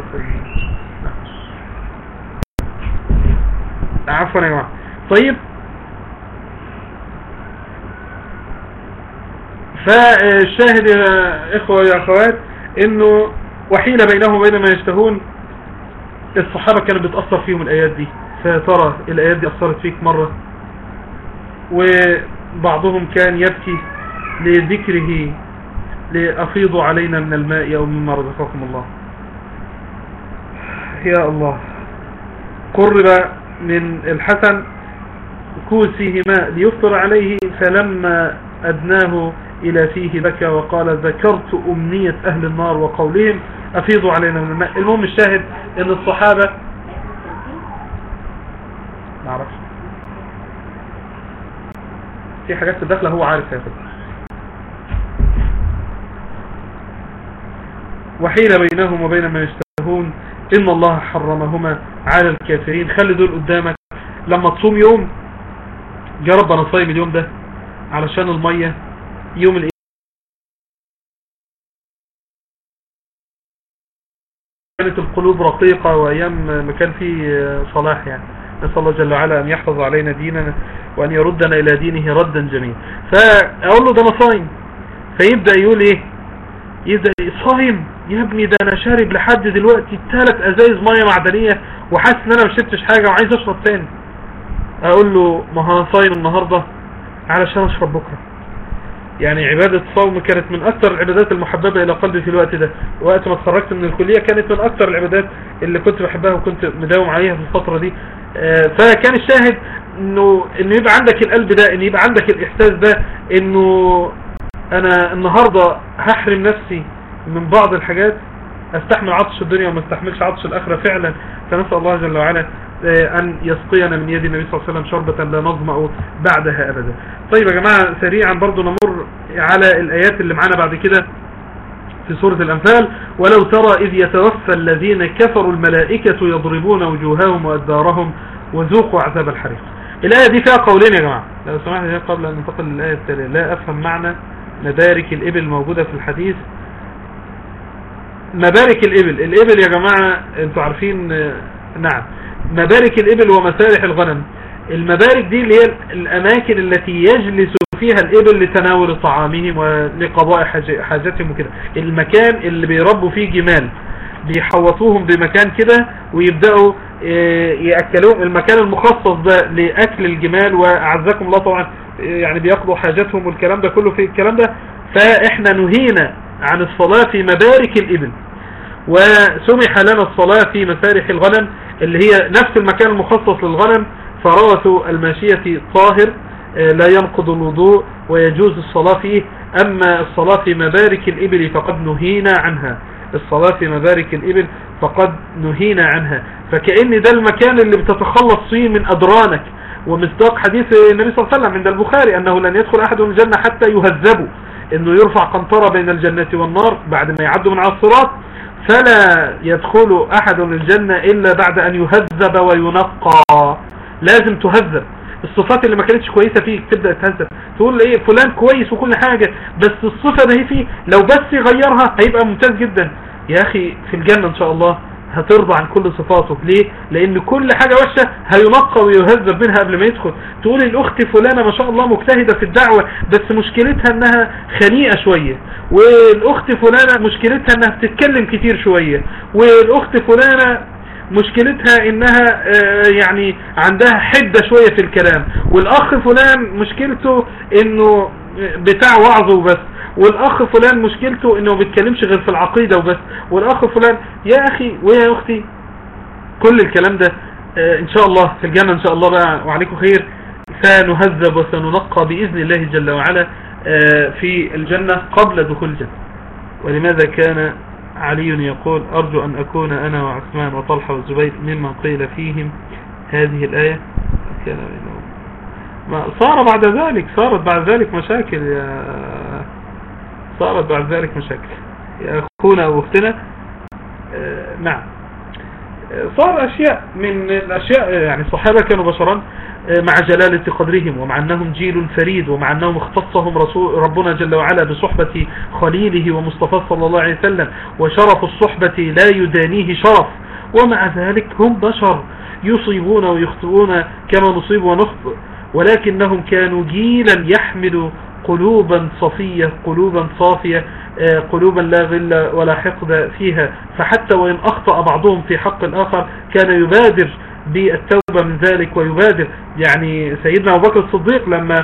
عفوا يا جماعة طيب فالشاهد يا اخوة يا اخوات انه وحيل بينهم وبين ما يشتهون الصحابة كانت بتأثر فيهم الايات دي فترى الايات دي اثرت فيك مرة وبعضهم كان يبكي لذكره لأفيضوا علينا من الماء أو مما رزقكم الله يا الله قرب من الحسن كوسه ماء ليفطر عليه فلما أدناه إلى فيه بكى وقال ذكرت أمنية أهل النار وقولهم أفيضوا علينا من الماء المهم الشاهد أن الصحابة معرفش في حاجات تدخل هو عارف يا فضل وحيل بينهم وبين ما يشتهون إن الله حرمهما على الكافرين خلي دول قدامك لما تصوم يوم يا رب أنا صايم اليوم ده علشان المية يوم الإيه كانت القلوب رقيقة وأيام ما كان فيه صلاح يعني نسأل الله جل وعلا أن يحفظ علينا ديننا وأن يردنا إلى دينه ردا جميلا فأقول له ده أنا صايم فيبدأ يقول إيه يبدأ صايم يا ابني ده انا شارب لحد دلوقتي ثلاث ازايز ميه معدنيه وحاسس ان انا ما شربتش حاجه وعايز اشرب تاني اقول له ما انا صايم النهارده علشان اشرب بكره يعني عبادة الصوم كانت من اكثر العبادات المحببة الى قلبي في الوقت ده وقت ما اتخرجت من الكلية كانت من اكثر العبادات اللي كنت بحبها وكنت مداوم عليها في الفترة دي فكان الشاهد انه انه يبقى عندك القلب ده ان يبقى عندك الاحساس ده انه انا النهاردة هحرم نفسي من بعض الحاجات استحمل عطش الدنيا وما استحملش عطش الاخرة فعلا فنسأل الله جل وعلا ان يسقينا من يد النبي صلى الله عليه وسلم شربة لا نظمأ بعدها ابدا طيب يا جماعة سريعا برضو نمر على الايات اللي معانا بعد كده في سورة الأنفال ولو ترى إذ يتوفى الذين كفروا الملائكة يضربون وجوههم وأدبارهم وذوقوا عذاب الحريق الآية دي فيها قولين يا جماعة لو سمحت قبل أن ننتقل للآية التالية لا أفهم معنى مبارك الإبل موجودة في الحديث مبارك الإبل الإبل يا جماعة انتوا عارفين نعم مبارك الإبل ومسارح الغنم المبارك دي اللي هي الأماكن التي يجلس فيها الإبل لتناول طعامهم ولقضاء حاجتهم وكده المكان اللي بيربوا فيه جمال بيحوطوهم بمكان كده ويبدأوا يأكلوهم المكان المخصص ده لأكل الجمال وأعزكم الله طبعا يعني بيقضوا حاجتهم والكلام ده كله في الكلام ده فإحنا نهينا عن الصلاة في مبارك الإبل وسمح لنا الصلاة في مسارح الغنم اللي هي نفس المكان المخصص للغنم فروث الماشية طاهر لا ينقض الوضوء ويجوز الصلاة فيه أما الصلاة في مبارك الإبل فقد نهينا عنها الصلاة في مبارك الإبل فقد نهينا عنها فكأن ده المكان اللي بتتخلص فيه من أدرانك ومصداق حديث النبي صلى الله عليه وسلم عند البخاري أنه لن يدخل أحد من الجنة حتى يهذبوا أنه يرفع قنطرة بين الجنة والنار بعد ما يعدوا من على الصراط فلا يدخل أحد من الجنة إلا بعد أن يهذب وينقى لازم تهذب الصفات اللي ما كانتش كويسة فيك تبدأ تهذب تقول ايه فلان كويس وكل حاجة بس الصفة ده هي فيه لو بس يغيرها هيبقى ممتاز جدا يا اخي في الجنة ان شاء الله هترضى عن كل صفاته ليه لان كل حاجة وحشة هينقى ويهذب منها قبل ما يدخل تقول الاخت فلانة ما شاء الله مجتهدة في الدعوة بس مشكلتها انها خنيئة شوية والاخت فلانة مشكلتها انها بتتكلم كتير شوية والاخت فلانة مشكلتها انها يعني عندها حدة شوية في الكلام والاخ فلان مشكلته انه بتاع وعظه وبس والاخ فلان مشكلته انه ما بيتكلمش غير في العقيدة وبس والاخ فلان يا اخي ويا اختي كل الكلام ده ان شاء الله في الجنة ان شاء الله بقى وعليكم خير سنهذب وسننقى بإذن الله جل وعلا في الجنة قبل دخول الجنة ولماذا كان علي يقول أرجو أن أكون أنا وعثمان وطلحة والزبير ممن قيل فيهم هذه الآية كان ما صار بعد ذلك صارت بعد ذلك مشاكل يا صارت بعد ذلك مشاكل يا أخونا وأختنا آه نعم صار أشياء من الأشياء يعني الصحابة كانوا بشرا مع جلالة قدرهم ومع أنهم جيل فريد ومع أنهم اختصهم رسول ربنا جل وعلا بصحبة خليله ومصطفى صلى الله عليه وسلم وشرف الصحبة لا يدانيه شرف ومع ذلك هم بشر يصيبون ويخطئون كما نصيب ونخطئ ولكنهم كانوا جيلا يحمل قلوبا صفية قلوبا صافية قلوبا لا غل ولا حقد فيها فحتى وإن أخطأ بعضهم في حق الآخر كان يبادر بالتوبة من ذلك ويبادر يعني سيدنا أبو بكر الصديق لما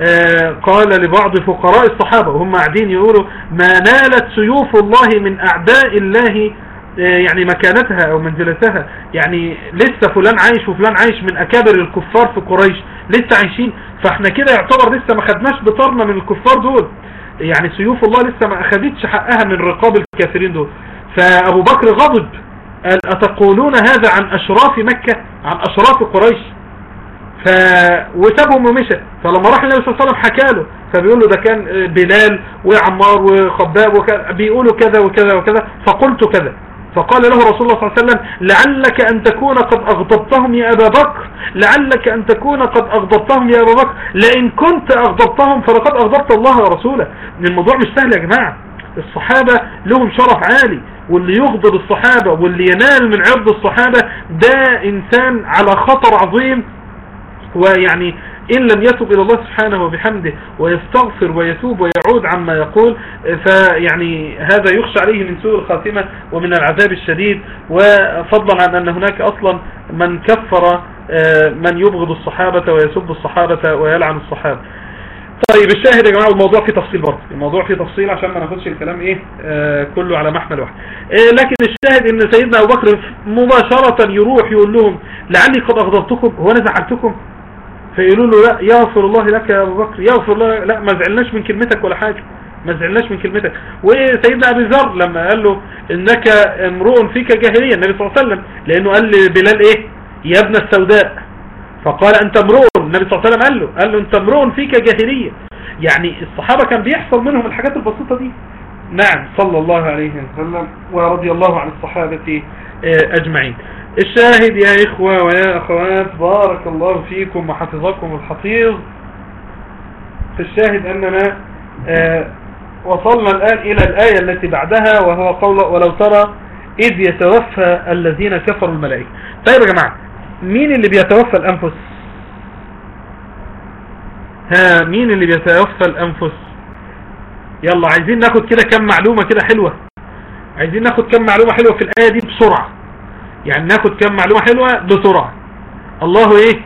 قال لبعض فقراء الصحابة وهم قاعدين يقولوا ما نالت سيوف الله من أعداء الله يعني مكانتها أو منزلتها يعني لسه فلان عايش وفلان عايش من أكابر الكفار في قريش لسه عايشين فاحنا كده يعتبر لسه ما خدناش بطرنا من الكفار دول يعني سيوف الله لسه ما أخذتش حقها من رقاب الكافرين دول فأبو بكر غضب قال أتقولون هذا عن أشراف مكة عن أشراف قريش ف... وسابهم ومشى فلما راح النبي صلى الله عليه وسلم حكى له فبيقول له ده كان بلال وعمار وخباب وكذا بيقولوا كذا وكذا وكذا فقلت كذا فقال له رسول الله صلى الله عليه وسلم لعلك أن تكون قد أغضبتهم يا أبا بكر لعلك أن تكون قد أغضبتهم يا أبا بكر لئن كنت أغضبتهم فلقد أغضبت الله ورسوله الموضوع مش سهل يا جماعة الصحابة لهم شرف عالي واللي يغضب الصحابة واللي ينال من عرض الصحابة ده إنسان على خطر عظيم ويعني إن لم يتب إلى الله سبحانه وبحمده ويستغفر ويتوب ويعود عما يقول فيعني هذا يخشى عليه من سوء الخاتمة ومن العذاب الشديد وفضلا عن أن هناك أصلا من كفر من يبغض الصحابة ويسب الصحابة ويلعن الصحابة طيب الشاهد يا جماعة الموضوع فيه تفصيل برضه الموضوع فيه تفصيل عشان ما ناخدش الكلام ايه آه كله على محمل واحد آه لكن الشاهد ان سيدنا ابو بكر مباشرة يروح يقول لهم لعلي قد اغضبتكم هو انا زعلتكم فيقولوا له لا يغفر الله لك يا ابو بكر يغفر الله لا ما زعلناش من كلمتك ولا حاجة ما زعلناش من كلمتك وسيدنا ابي ذر لما قال له انك امرؤ فيك جاهلية النبي صلى الله عليه وسلم لانه قال لبلال ايه يا ابن السوداء فقال انت امرؤ النبي صلى الله عليه وسلم قال له قال له انت امرؤ فيك جاهلية يعني الصحابة كان بيحصل منهم الحاجات البسيطة دي نعم صلى الله عليه وسلم ورضي الله عن الصحابة اجمعين الشاهد يا اخوة ويا اخوات بارك الله فيكم وحفظكم الحفيظ في الشاهد اننا وصلنا الان الى الاية التي بعدها وهو قول ولو ترى اذ يتوفى الذين كفروا الملائكة طيب يا جماعة مين اللي بيتوفى الانفس ها مين اللي بيتوفى الانفس يلا عايزين ناخد كده كم معلومة كده حلوة عايزين ناخد كم معلومة حلوة في الآية دي بسرعة يعني ناخد كم معلومة حلوة بسرعة الله ايه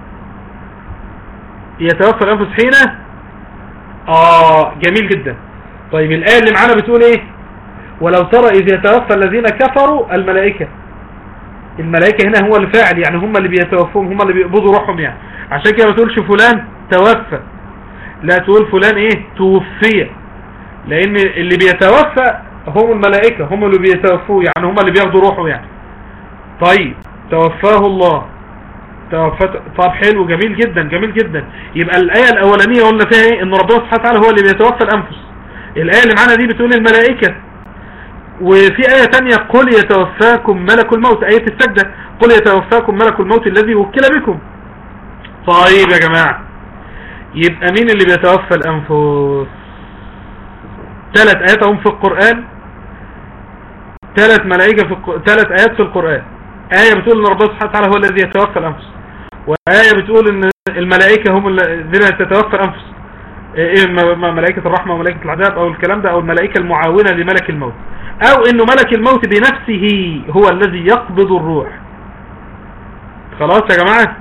يتوفى الانفس حين اه جميل جدا طيب الآية اللي معانا بتقول ايه ولو ترى اذ يتوفى الذين كفروا الملائكة الملائكة هنا هو الفاعل يعني هم اللي بيتوفوهم هم اللي بيقبضوا روحهم يعني عشان كده ما تقولش فلان توفى لا تقول فلان ايه توفي لان اللي بيتوفى هم الملائكة هم اللي بيتوفوه يعني هم اللي بياخدوا روحه يعني طيب توفاه الله توفت طب حلو جميل جدا جميل جدا يبقى الآية الأولانية قلنا فيها ايه ان ربنا سبحانه وتعالى هو اللي بيتوفى الأنفس الآية اللي معانا دي بتقول الملائكة وفي آية تانية قل يتوفاكم ملك الموت آية السجدة قل يتوفاكم ملك الموت الذي وكل بكم طيب يا جماعة يبقى مين اللي بيتوفى الأنفس ثلاث آيات هم في القرآن ثلاث ملائكة في الق... ثلاث آيات في القرآن آية بتقول ان ربنا سبحانه وتعالى هو الذي يتوفى الأنفس وآية بتقول ان الملائكة هم الذين تتوفى الأنفس ايه ملائكة الرحمة وملائكة العذاب او الكلام ده او الملائكة المعاونة لملك الموت او انه ملك الموت بنفسه هو الذي يقبض الروح خلاص يا جماعة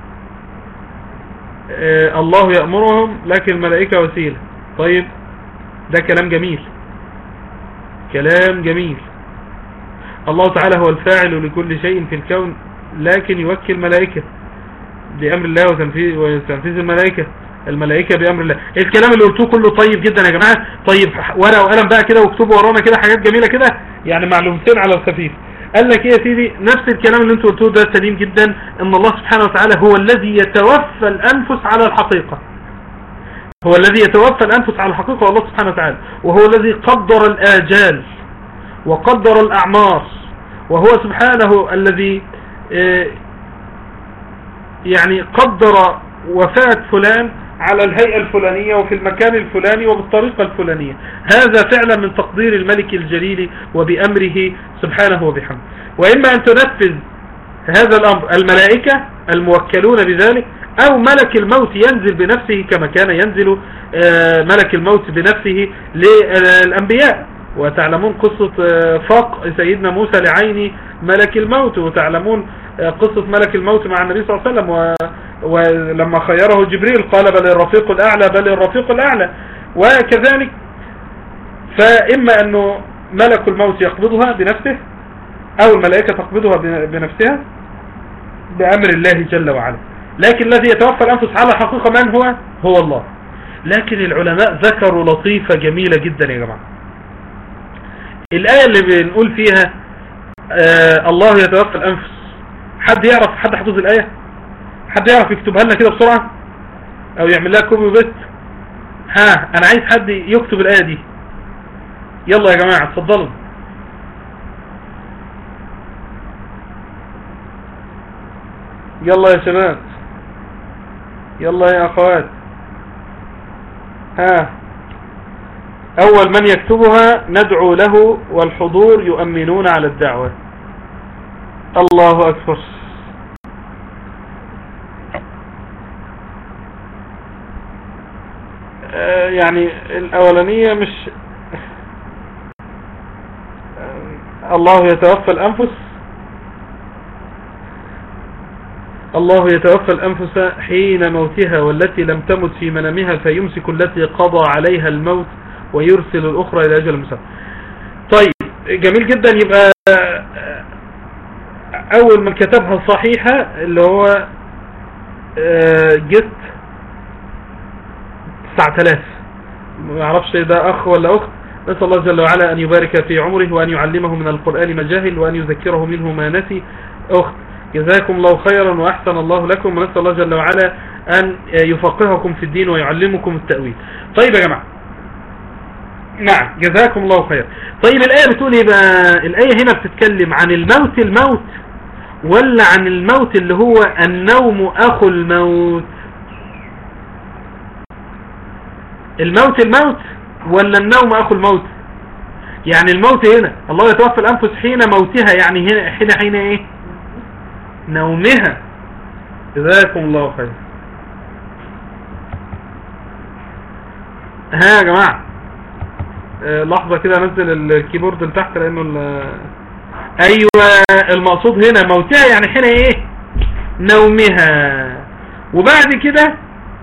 اه الله يأمرهم لكن الملائكة وسيلة طيب ده كلام جميل كلام جميل الله تعالى هو الفاعل لكل شيء في الكون لكن يوكل ملائكة بأمر الله وتنفيذ, وتنفيذ الملائكة الملائكة بأمر الله الكلام اللي قلتوه كله طيب جدا يا جماعة طيب ورقة وقلم بقى كده واكتبوا ورانا كده حاجات جميلة كده يعني معلومتين على الخفيف قال لك ايه يا سيدي نفس الكلام اللي انتوا قلتوه ده سليم جدا ان الله سبحانه وتعالى هو الذي يتوفى الانفس على الحقيقة هو الذي يتوفى الانفس على الحقيقة والله سبحانه وتعالى وهو الذي قدر الاجال وقدر الاعمار وهو سبحانه الذي يعني قدر وفاة فلان على الهيئة الفلانية وفي المكان الفلاني وبالطريقة الفلانية هذا فعلا من تقدير الملك الجليل وبأمره سبحانه وبحمده وإما أن تنفذ هذا الأمر الملائكة الموكلون بذلك أو ملك الموت ينزل بنفسه كما كان ينزل ملك الموت بنفسه للأنبياء وتعلمون قصة فاق سيدنا موسى لعين ملك الموت وتعلمون قصة ملك الموت مع النبي صلى الله عليه وسلم و... ولما خيره جبريل قال بل الرفيق الأعلى بل الرفيق الأعلى وكذلك فإما أنه ملك الموت يقبضها بنفسه أو الملائكة تقبضها بنفسها بأمر الله جل وعلا لكن الذي يتوفى الأنفس على حقيقة من هو هو الله لكن العلماء ذكروا لطيفة جميلة جدا يا جماعة الآية اللي بنقول فيها آه الله يتوفى الأنفس حد يعرف حد حفظ الآية حد يعرف يكتبها لنا كده بسرعة او يعمل لها كوبي وبيست ها انا عايز حد يكتب الآية دي يلا يا جماعة اتفضلوا يلا يا شباب يلا يا اخوات ها اول من يكتبها ندعو له والحضور يؤمنون على الدعوة الله اكبر يعني الاولانية مش الله يتوفى الانفس الله يتوفى الانفس حين موتها والتي لم تمت في منامها فيمسك التي قضى عليها الموت ويرسل الاخرى الى اجل مسمى طيب جميل جدا يبقى اول من كتبها صحيحة اللي هو جت 9000 ما اعرفش ده اخ ولا اخت نسأل الله جل وعلا ان يبارك في عمره وان يعلمه من القرآن ما جاهل وان يذكره منه ما نسي اخت جزاكم الله خيرا واحسن الله لكم ونسأل الله جل وعلا ان يفقهكم في الدين ويعلمكم التأويل طيب يا جماعة نعم جزاكم الله خير طيب الآية بتقول ايه بقى الآية هنا بتتكلم عن الموت الموت ولا عن الموت اللي هو النوم اخو الموت الموت الموت ولا النوم اخو الموت يعني الموت هنا الله يتوفى الانفس حين موتها يعني هنا حين حين ايه نومها جزاكم الله خير ها يا جماعة آه لحظة كده انزل الكيبورد لتحت لانه ايوه المقصود هنا موتها يعني حين ايه نومها وبعد كده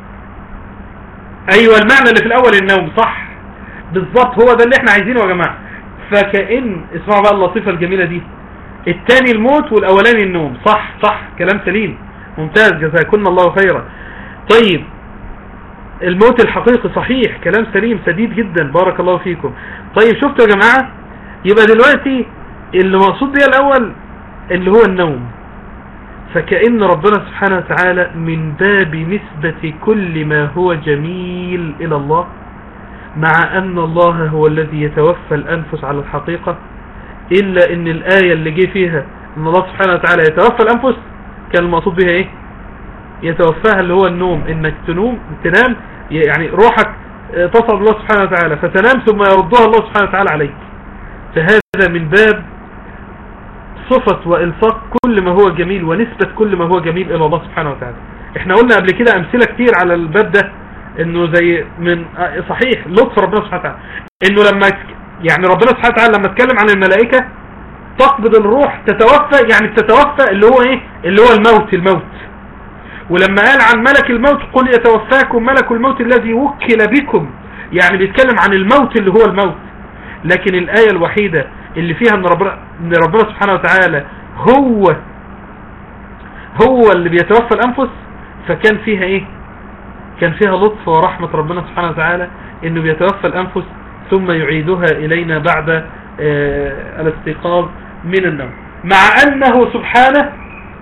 ايوه المعنى اللي في الاول النوم صح بالظبط هو ده اللي احنا عايزينه يا جماعة فكأن اسمعوا بقى اللطيفة الجميلة دي التاني الموت والاولاني النوم صح صح كلام سليم ممتاز جزاكم الله خيرا طيب الموت الحقيقي صحيح كلام سليم سديد جدا بارك الله فيكم طيب شفتوا يا جماعة يبقى دلوقتي اللي مقصود بيه الاول اللي هو النوم فكأن ربنا سبحانه وتعالى من باب نسبة كل ما هو جميل إلى الله مع أن الله هو الذي يتوفى الأنفس على الحقيقة إلا أن الآية اللي جه فيها أن الله سبحانه وتعالى يتوفى الأنفس كان المقصود بها إيه يتوفاها اللي هو النوم إنك تنوم تنام يعني روحك تصعد الله سبحانه وتعالى فتنام ثم يردها الله سبحانه وتعالى عليك فهذا من باب صفة وإلصاق كل ما هو جميل ونسبة كل ما هو جميل إلى الله سبحانه وتعالى احنا قلنا قبل كده أمثلة كتير على الباب ده انه زي من صحيح لطف ربنا سبحانه وتعالى انه لما يعني ربنا سبحانه وتعالى لما اتكلم عن الملائكة تقبض الروح تتوفى يعني تتوفى اللي هو ايه اللي هو الموت الموت ولما قال عن ملك الموت قل يتوفاكم ملك الموت الذي وكل بكم يعني بيتكلم عن الموت اللي هو الموت لكن الآية الوحيدة اللي فيها ان ربنا, إن ربنا سبحانه وتعالى هو هو اللي بيتوفى الأنفس فكان فيها ايه كان فيها لطف ورحمة ربنا سبحانه وتعالى انه بيتوفى الأنفس ثم يعيدها إلينا بعد اه الاستيقاظ من النوم مع أنه سبحانه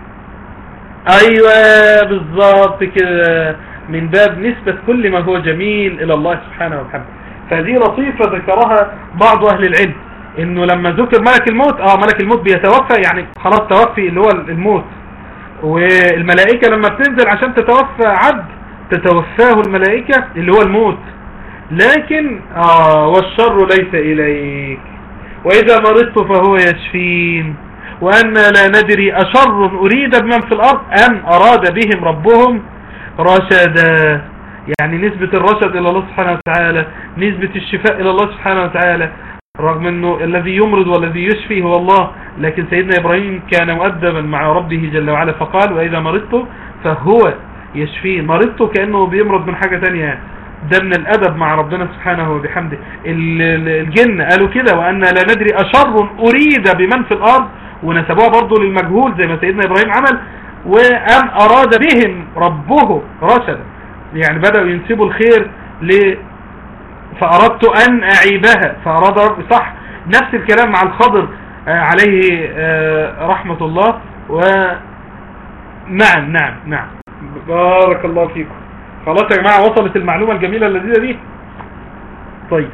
أيوة بالضبط كده من باب نسبة كل ما هو جميل إلى الله سبحانه وتعالى فهذه لطيفة ذكرها بعض أهل العلم انه لما ذكر ملك الموت اه ملك الموت بيتوفى يعني خلاص توفي اللي هو الموت والملائكة لما بتنزل عشان تتوفى عبد تتوفاه الملائكة اللي هو الموت لكن آه والشر ليس إليك وإذا مرضت فهو يشفين وأن لا ندري أشر أريد بمن في الأرض أم أراد بهم ربهم رشدا يعني نسبة الرشد إلى الله سبحانه وتعالى نسبة الشفاء إلى الله سبحانه وتعالى رغم أنه الذي يمرض والذي يشفي هو الله لكن سيدنا إبراهيم كان مؤدبا مع ربه جل وعلا فقال وإذا مرضت فهو يشفيه مرضت كأنه بيمرض من حاجة تانية ده من الأدب مع ربنا سبحانه وبحمده الجن قالوا كده وأن لا ندري أشر أريد بمن في الأرض ونسبوها برضو للمجهول زي ما سيدنا إبراهيم عمل وأم أراد بهم ربه رشدا يعني بدأوا ينسبوا الخير ل فأردت أن أعيبها فأراد رب صح نفس الكلام مع الخضر عليه رحمة الله و نعم نعم نعم بارك الله فيكم خلاص يا جماعة وصلت المعلومة الجميلة اللذيذة دي طيب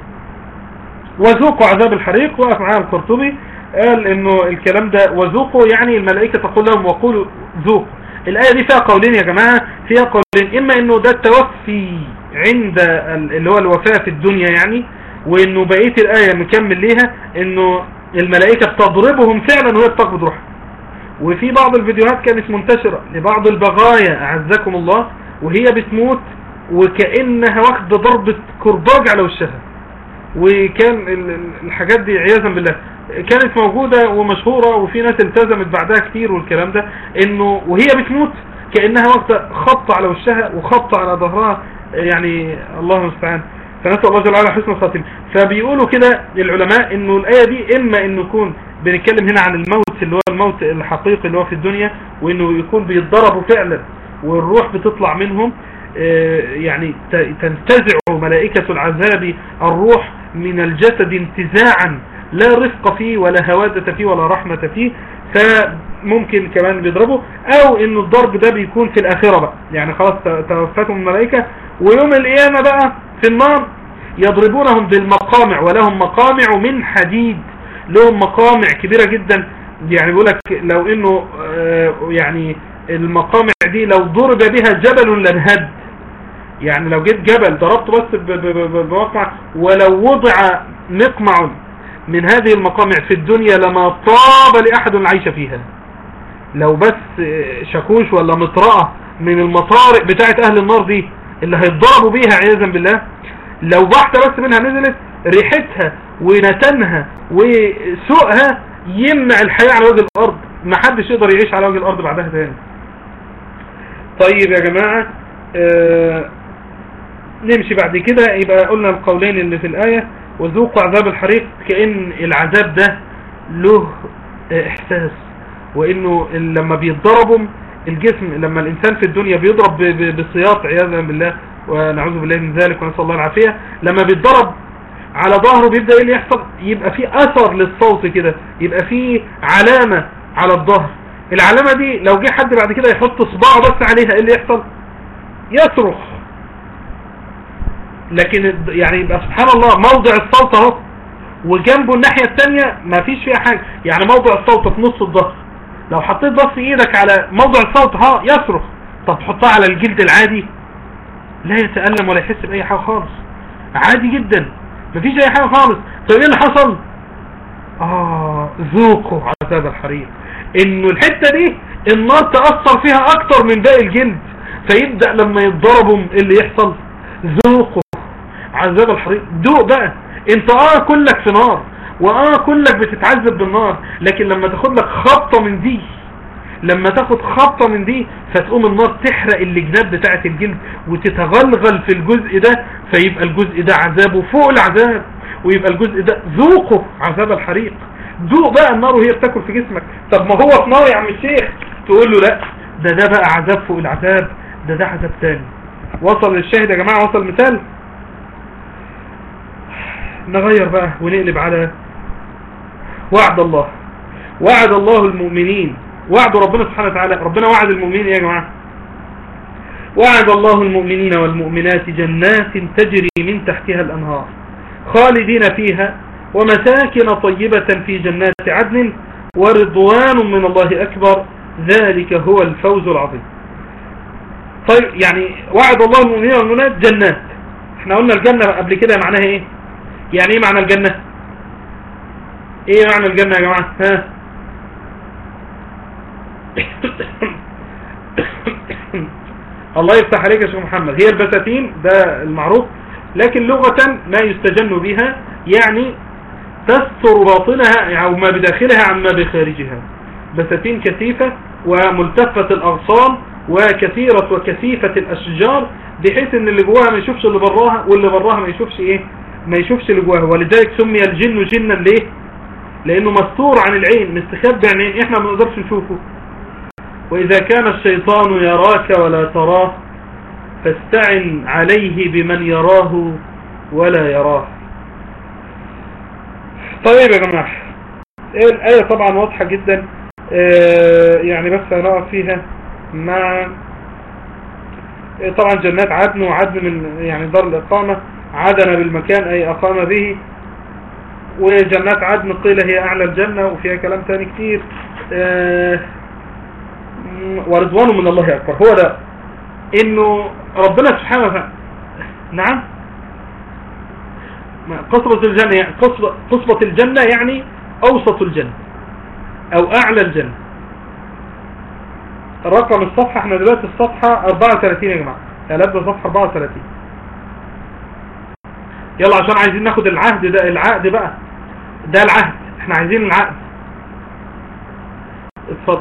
وذوقوا عذاب الحريق وقف معاها القرطبي قال انه الكلام ده وذوقوا يعني الملائكة تقول لهم وقولوا ذوقوا الآية دي فيها قولين يا جماعة فيها قولين إما إنه ده التوفي عند اللي هو الوفاة في الدنيا يعني وإنه بقية الآية مكمل ليها إنه الملائكة بتضربهم فعلا وهي بتقبض روحها وفي بعض الفيديوهات كانت منتشرة لبعض البغايا أعزكم الله وهي بتموت وكأنها واخدة ضربة كرباج على وشها وكان الحاجات دي عياذا بالله كانت موجودة ومشهورة وفي ناس التزمت بعدها كتير والكلام ده انه وهي بتموت كأنها واخدة خبط على وشها وخبط على ظهرها يعني الله المستعان فنسأل الله جل وعلا حسن الخاتم فبيقولوا كده العلماء انه الآية دي اما انه يكون بنتكلم هنا عن الموت اللي هو الموت الحقيقي اللي هو في الدنيا وانه يكون بيتضربوا فعلا والروح بتطلع منهم يعني تنتزع ملائكة العذاب الروح من الجسد انتزاعا لا رفق فيه ولا هوادة فيه ولا رحمة فيه فممكن كمان بيضربوا او انه الضرب ده بيكون في الاخرة بقى يعني خلاص توفتهم الملائكة ويوم القيامة بقى في النار يضربونهم بالمقامع ولهم مقامع من حديد لهم مقامع كبيرة جدا يعني بيقولك لو انه يعني المقامع دي لو ضرب بها جبل لانهد يعني لو جيت جبل ضربته بس بمقمع ولو وضع مقمع من هذه المقامع في الدنيا لما طاب لأحد العيش فيها لو بس شاكوش ولا مطرقة من المطارق بتاعت أهل النار دي اللي هيتضربوا بيها عياذا بالله لو واحدة بس منها نزلت ريحتها ونتنها وسوءها يمنع الحياة على وجه الأرض ما حدش يقدر يعيش على وجه الأرض بعدها تاني طيب يا جماعة آه نمشي بعد كده يبقى قلنا القولين اللي في الآية وذوقوا عذاب الحريق كأن العذاب ده له آه، احساس وانه لما بيتضربوا الجسم لما الانسان في الدنيا بيضرب بسياط عياذا بالله ونعوذ بالله من ذلك ونسأل الله العافية لما بيتضرب على ظهره بيبدأ ايه اللي يحصل يبقى في اثر للصوت كده يبقى في علامة على الظهر العلامة دي لو جه حد بعد كده يحط صباعه بس عليها ايه اللي يحصل يصرخ لكن يعني يبقى سبحان الله موضع الصوت اهو وجنبه الناحية الثانية ما فيش فيها حاجة يعني موضع الصوت في نص الظهر لو حطيت بس ايدك على موضع الصوت ها يصرخ طب تحطها على الجلد العادي لا يتألم ولا يحس بأي حاجة خالص عادي جدا مفيش اي حاجة خالص طيب ايه اللي حصل اه ذوقوا عذاب الحريق انه الحتة دي النار تأثر فيها اكتر من باقي الجلد فيبدأ لما يتضربوا إيه اللي يحصل ذوقوا عذاب الحريق دوق بقى انت اه كلك في نار واه كلك بتتعذب بالنار لكن لما تاخد لك خبطة من دي لما تاخد خبطة من دي فتقوم النار تحرق اللجنات بتاعة الجلد وتتغلغل في الجزء ده فيبقى الجزء ده عذابه فوق العذاب ويبقى الجزء ده ذوقه عذاب الحريق ذوق بقى النار وهي بتاكل في جسمك طب ما هو في نار يا عم الشيخ تقول له لا ده ده بقى عذاب فوق العذاب ده ده عذاب تاني وصل للشاهد يا جماعة وصل مثال نغير بقى ونقلب على وعد الله وعد الله المؤمنين وعد ربنا سبحانه وتعالى ربنا وعد المؤمنين يا جماعة وعد الله المؤمنين والمؤمنات جنات تجري من تحتها الأنهار خالدين فيها ومساكن طيبة في جنات عدن ورضوان من الله أكبر ذلك هو الفوز العظيم طيب يعني وعد الله المؤمنين والمؤمنات جنات احنا قلنا الجنة قبل كده معناها ايه يعني ايه معنى الجنة ايه معنى الجنة يا جماعة ها الله يفتح عليك يا شيخ محمد هي البساتين ده المعروف لكن لغة ما يستجن بها يعني تستر باطنها او ما بداخلها عما بخارجها بساتين كثيفة وملتفة الاغصان وكثيرة وكثيفة الاشجار بحيث ان اللي جواها ما يشوفش اللي براها واللي براها ما يشوفش ايه ما يشوفش اللي جواها ولذلك سمي الجن جنا ليه لانه مستور عن العين مستخبي عن العين احنا ما نقدرش نشوفه واذا كان الشيطان يراك ولا تراه فاستعن عليه بمن يراه ولا يراه طيب يا جماعة الآية طبعا واضحة جدا آه، يعني بس هنقف فيها مع طبعا جنات عدن وعدن من يعني دار الإقامة عدن بالمكان أي أقام به وجنات عدن قيل هي أعلى الجنة وفيها كلام تاني كتير آه، ورضوان من الله أكبر هو ده إنه ربنا سبحانه وتعالى نعم قصبة الجنة يعني قصبة الجنة يعني أوسط الجنة أو أعلى الجنة رقم الصفحة احنا دلوقتي الصفحة 34 يا جماعة قلبنا صفحة 34 يلا عشان عايزين ناخد العهد ده العقد بقى ده العهد احنا عايزين العقد اتفضل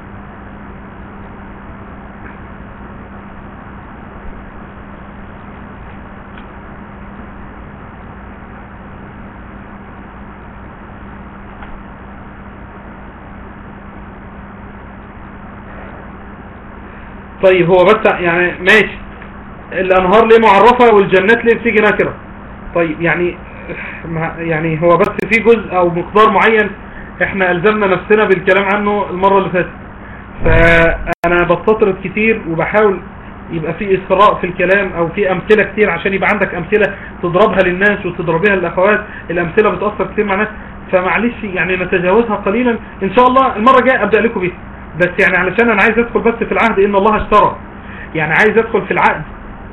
طيب هو بس يعني ماشي الانهار ليه معرفة والجنات ليه بتيجي نكرة طيب يعني يعني هو بس في جزء او مقدار معين احنا الزمنا نفسنا بالكلام عنه المرة اللي فاتت فانا بستطرد كتير وبحاول يبقى في إسراء في الكلام او في امثلة كتير عشان يبقى عندك امثلة تضربها للناس وتضربها للاخوات الامثلة بتأثر كتير مع الناس فمعلش يعني نتجاوزها قليلا ان شاء الله المرة الجايه ابدأ لكم بيها بس يعني علشان انا عايز ادخل بس في العهد ان الله اشترى يعني عايز ادخل في العقد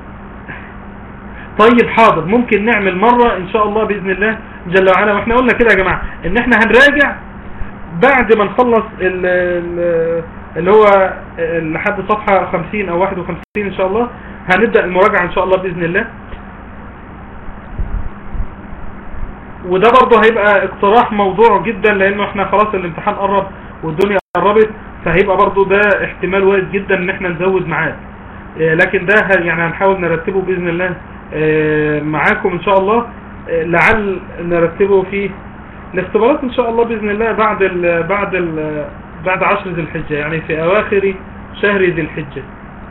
طيب حاضر ممكن نعمل مرة ان شاء الله بإذن الله جل وعلا واحنا قلنا كده يا جماعة ان احنا هنراجع بعد ما نخلص اللي هو لحد صفحة 50 او 51 ان شاء الله هنبدأ المراجعة ان شاء الله بإذن الله وده برضه هيبقى اقتراح موضوع جدا لانه احنا خلاص الامتحان قرب والدنيا قربت فهيبقى برضو ده احتمال وارد جدا ان احنا نزود معاه آه، لكن ده يعني هنحاول نرتبه بإذن الله آه، معاكم ان شاء الله آه، لعل نرتبه في الاختبارات ان شاء الله باذن الله بعد ال بعد ال بعد عشر ذي الحجه يعني في اواخر شهر ذي الحجه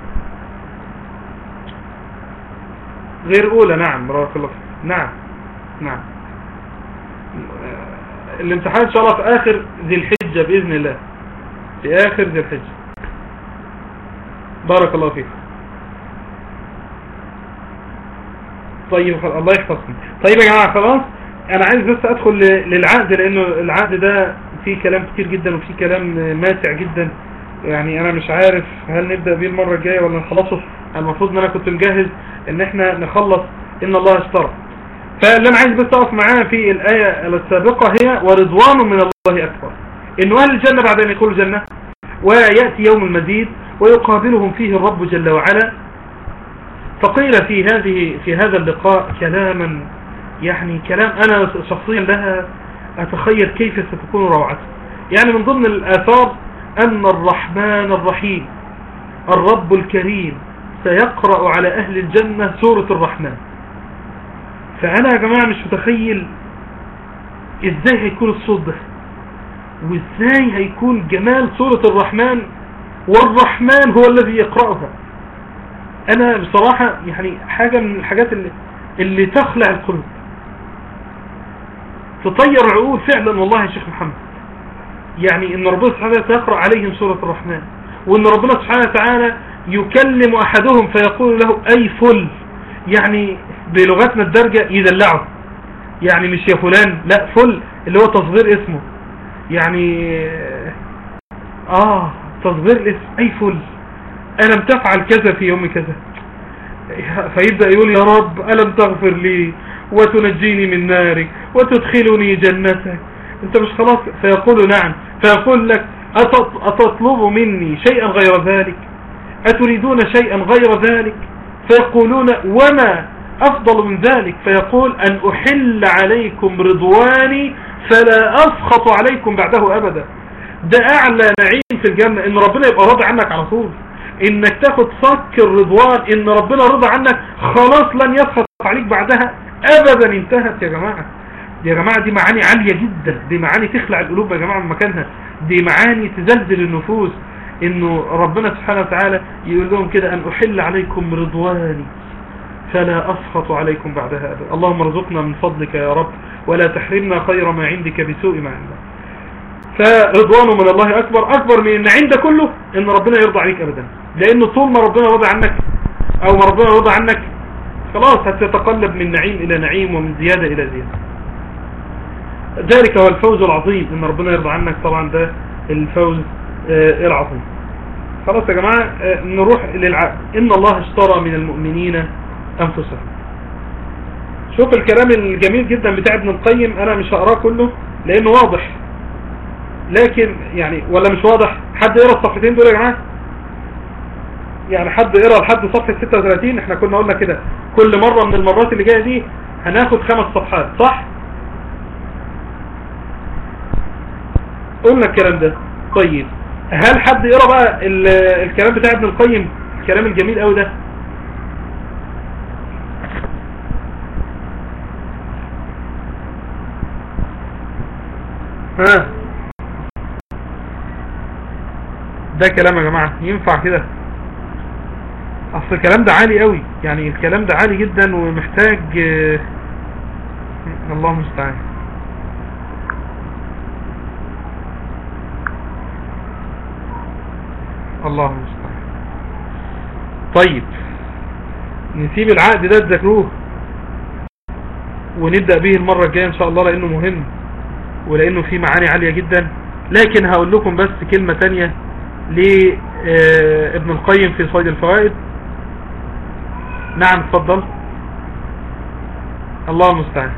غير اولى نعم بارك الله فيك. نعم نعم الامتحان ان شاء الله في اخر ذي الحجه باذن الله في اخر ذي الحجه بارك الله فيك طيب خلاص الله يحفظكم طيب يا جماعه خلاص انا عايز بس ادخل ل- للعقد لانه العقد ده فيه كلام كتير جدا وفيه كلام ماتع جدا يعني انا مش عارف هل نبدأ بيه المرة الجاية ولا نخلصه المفروض ان انا كنت مجهز ان احنا نخلص ان الله اشترى فاللي انا عايز بس اقف معاه في الاية السابقة هي ورضوان من الله اكبر انه اهل الجنة بعد ان يدخلوا الجنة ويأتي يوم المزيد ويقابلهم فيه الرب جل وعلا فقيل في هذه في هذا اللقاء كلاما يعني كلام انا شخصيا لها اتخيل كيف ستكون روعته يعني من ضمن الاثار ان الرحمن الرحيم الرب الكريم سيقرأ على اهل الجنة سورة الرحمن فانا يا جماعة مش متخيل ازاي هيكون الصوت ده وازاي هيكون جمال سورة الرحمن والرحمن هو الذي يقرأها انا بصراحة يعني حاجة من الحاجات اللي, اللي تخلع القلوب تطير العقول فعلا والله يا شيخ محمد يعني ان ربنا سبحانه وتعالى يقرأ عليهم سورة الرحمن وان ربنا سبحانه وتعالى يكلم احدهم فيقول له اي فل يعني بلغتنا الدرجة يدلعه يعني مش يا فلان لا فل اللي هو تصغير اسمه يعني اه تصغير الاسم اي فل ألم تفعل كذا في يوم كذا فيبدأ يقول يا رب ألم تغفر لي وتنجيني من نارك وتدخلني جنتك انت مش خلاص فيقول نعم فيقول لك أتطلب مني شيئا غير ذلك أتريدون شيئا غير ذلك فيقولون وما أفضل من ذلك فيقول أن أحل عليكم رضواني فلا أسخط عليكم بعده أبدا ده أعلى نعيم في الجنة إن ربنا يبقى راضي عنك على طول انك تاخد صك الرضوان ان ربنا رضى عنك خلاص لن يسخط عليك بعدها ابدا انتهت يا جماعة يا جماعة دي معاني عالية جدا دي معاني تخلع القلوب يا جماعة من مكانها دي معاني تزلزل النفوس انه ربنا سبحانه وتعالى يقول لهم كده ان احل عليكم رضواني فلا اسخط عليكم بعدها ابدا اللهم ارزقنا من فضلك يا رب ولا تحرمنا خير ما عندك بسوء ما عندك فرضوانه من الله أكبر أكبر من النعيم ده كله إن ربنا يرضى عليك أبدا لأنه طول ما ربنا رضى عنك أو ما ربنا رضى عنك خلاص هتتقلب من نعيم إلى نعيم ومن زيادة إلى زيادة ذلك هو الفوز العظيم إن ربنا يرضى عنك طبعا ده الفوز آه العظيم خلاص يا جماعة آه نروح للعقد إن الله اشترى من المؤمنين أنفسهم شوف الكلام الجميل جدا بتاع ابن القيم أنا مش هقراه كله لأنه واضح لكن يعني ولا مش واضح حد يقرا الصفحتين دول يا جماعه يعني حد يقرا لحد صفحه 36 احنا كنا قلنا كده كل مره من المرات اللي جايه دي هناخد خمس صفحات صح قلنا الكلام ده طيب هل حد يقرا بقى الكلام بتاع ابن القيم الكلام الجميل قوي ده ها ده كلام يا جماعة ينفع كده اصل الكلام ده عالي قوي يعني الكلام ده عالي جدا ومحتاج الله المستعان الله المستعان طيب نسيب العقد ده تذاكروه ونبدأ به المرة الجاية ان شاء الله لانه مهم ولانه فيه معاني عالية جدا لكن هقول لكم بس كلمة تانية لابن القيم في صيد الفوائد نعم اتفضل الله المستعان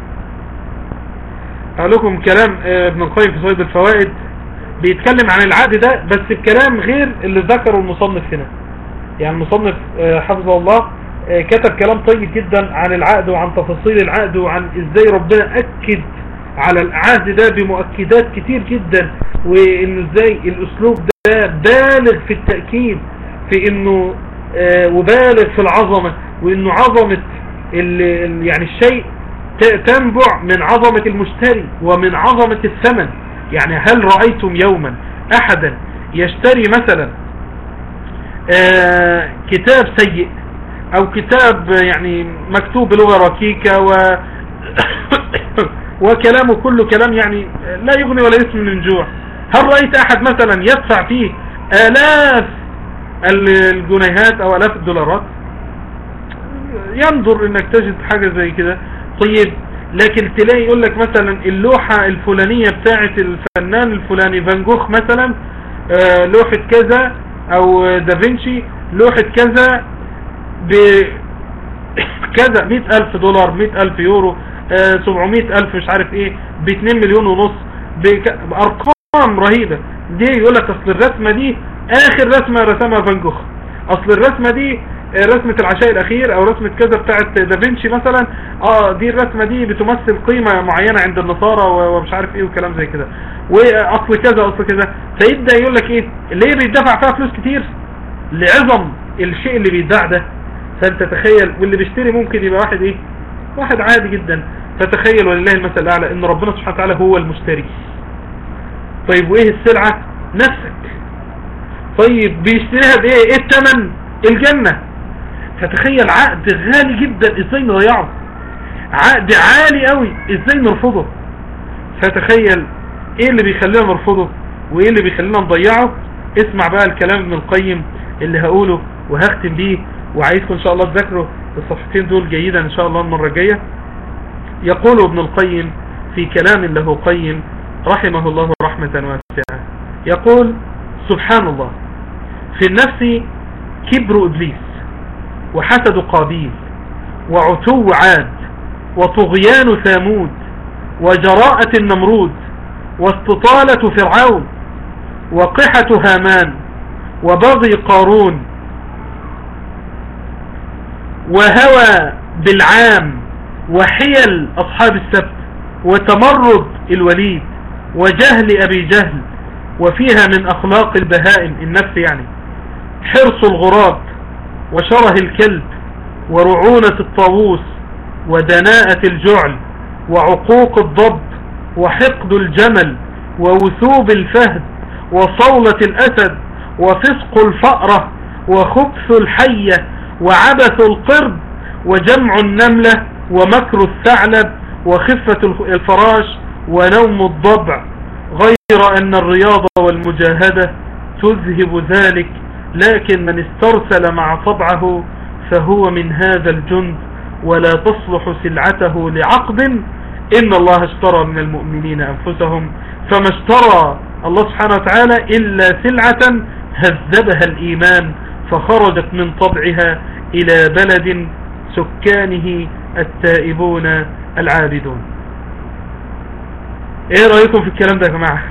اقول لكم كلام ابن القيم في صيد الفوائد بيتكلم عن العقد ده بس بكلام غير اللي ذكره المصنف هنا يعني المصنف حفظه الله كتب كلام طيب جدا عن العقد وعن تفاصيل العقد وعن ازاي ربنا اكد على العهد ده بمؤكدات كتير جدا وانه ازاي الاسلوب ده بالغ في التأكيد في انه آه وبالغ في العظمة وانه عظمة ال ال يعني الشيء تنبع من عظمة المشتري ومن عظمة الثمن يعني هل رأيتم يوما احدا يشتري مثلا آه كتاب سيء او كتاب يعني مكتوب بلغة ركيكة و وكلامه كله كلام يعني لا يغني ولا يسمن من جوع هل رأيت احد مثلا يدفع فيه الاف الجنيهات او الاف الدولارات ينظر انك تجد حاجة زي كده طيب لكن تلاقي يقول لك مثلا اللوحة الفلانية بتاعت الفنان الفلاني فان جوخ مثلا آه، لوحة كذا او دافنشي لوحة كذا بكذا مئة الف دولار مئة الف يورو آه، سبعمائة الف مش عارف ايه باتنين مليون ونص بارقام رهيبة دي يقول لك اصل الرسمة دي اخر رسمة رسمها فان جوخ اصل الرسمة دي آه، رسمة العشاء الاخير او رسمة كذا بتاعت دافنشي مثلا اه دي الرسمة دي بتمثل قيمة معينة عند النصارى ومش عارف ايه وكلام زي كده واصل كذا اصل كذا فيبدأ يقول لك ايه ليه بيدفع فيها فلوس كتير لعظم الشيء اللي بيتباع ده فانت تخيل واللي بيشتري ممكن يبقى واحد ايه واحد عادي جدا فتخيل ولله المثل الاعلى ان ربنا سبحانه وتعالى هو المشتري طيب وايه السلعة نفسك طيب بيشتريها بايه ايه الثمن الجنة فتخيل عقد غالي جدا ازاي نضيعه عقد عالي قوي ازاي نرفضه فتخيل ايه اللي بيخلينا نرفضه وايه اللي بيخلينا نضيعه اسمع بقى الكلام ابن القيم اللي هقوله وهختم بيه وعايزكم ان شاء الله تذاكروا الصفحتين دول جيدا ان شاء الله المرة الجاية يقول ابن القيم في كلام له قيم رحمه الله رحمة واسعة يقول سبحان الله في النفس كبر إبليس وحسد قابيل وعتو عاد وطغيان ثامود وجراءة النمرود واستطالة فرعون وقحة هامان وبغي قارون وهوى بالعام وحيل أصحاب السبت وتمرد الوليد وجهل أبي جهل وفيها من أخلاق البهائم النفس يعني حرص الغراب وشره الكلب ورعونة الطاووس ودناءة الجعل وعقوق الضب وحقد الجمل ووثوب الفهد وصولة الأسد وفسق الفأرة وخبث الحية وعبث القرد وجمع النملة ومكر الثعلب وخفة الفراش ونوم الضبع غير أن الرياضة والمجاهدة تذهب ذلك لكن من استرسل مع طبعه فهو من هذا الجند ولا تصلح سلعته لعقد إن الله اشترى من المؤمنين أنفسهم فما اشترى الله سبحانه وتعالى إلا سلعة هذبها الإيمان فخرجت من طبعها إلى بلد سكانه التائبون العابدون ايه رأيكم في الكلام ده يا جماعة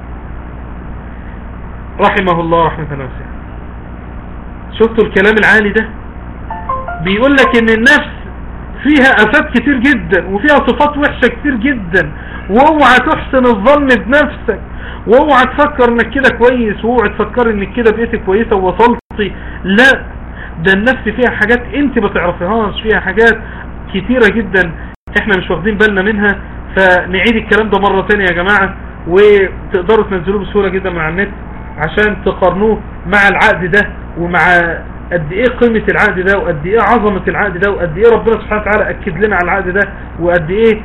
رحمه الله رحمة واسعة شفتوا الكلام العالي ده بيقول لك ان النفس فيها افات كتير جدا وفيها صفات وحشة كتير جدا واوعى تحسن الظن بنفسك واوعى تفكر انك كده كويس واوعى تفكر انك كده بقيت كويسة ووصلتي لا ده النفس فيها حاجات انت ما تعرفيهاش فيها حاجات كتيرة جدا احنا مش واخدين بالنا منها فنعيد الكلام ده مرة تانية يا جماعة وتقدروا تنزلوه بسهولة جدا من على النت عشان تقارنوه مع العقد ده ومع قد ايه قيمة العقد ده وقد ايه عظمة العقد ده وقد ايه ربنا سبحانه وتعالى اكد لنا على العقد ده وقد ايه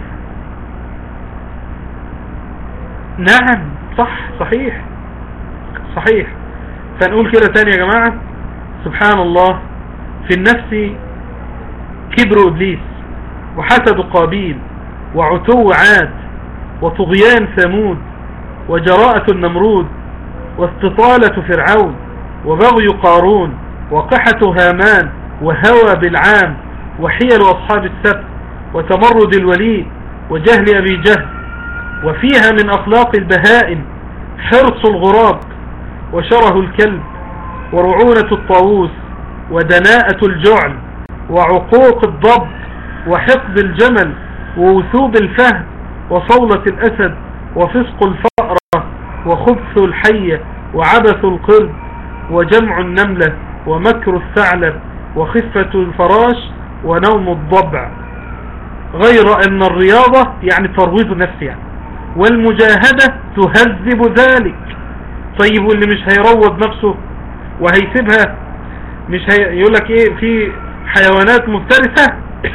نعم صح صحيح صحيح فنقول كده تاني يا جماعة سبحان الله في النفس كبر إبليس وحسد قابيل وعتو عاد وطغيان ثمود وجراءة النمرود واستطالة فرعون وبغي قارون وقحة هامان وهوى بالعام وحيل أصحاب السبت وتمرد الوليد وجهل أبي جهل وفيها من أخلاق البهائم حرص الغراب وشره الكلب ورعونة الطاووس ودناءة الجعل وعقوق الضب وحقد الجمل ووثوب الفهد وصولة الأسد وفسق الفأرة وخبث الحية وعبث القرد وجمع النملة ومكر الثعلب وخفة الفراش ونوم الضبع غير ان الرياضة يعني ترويض النفس يعني والمجاهدة تهذب ذلك طيب واللي مش هيروض نفسه وهيسيبها مش هي يقول لك ايه في حيوانات مفترسة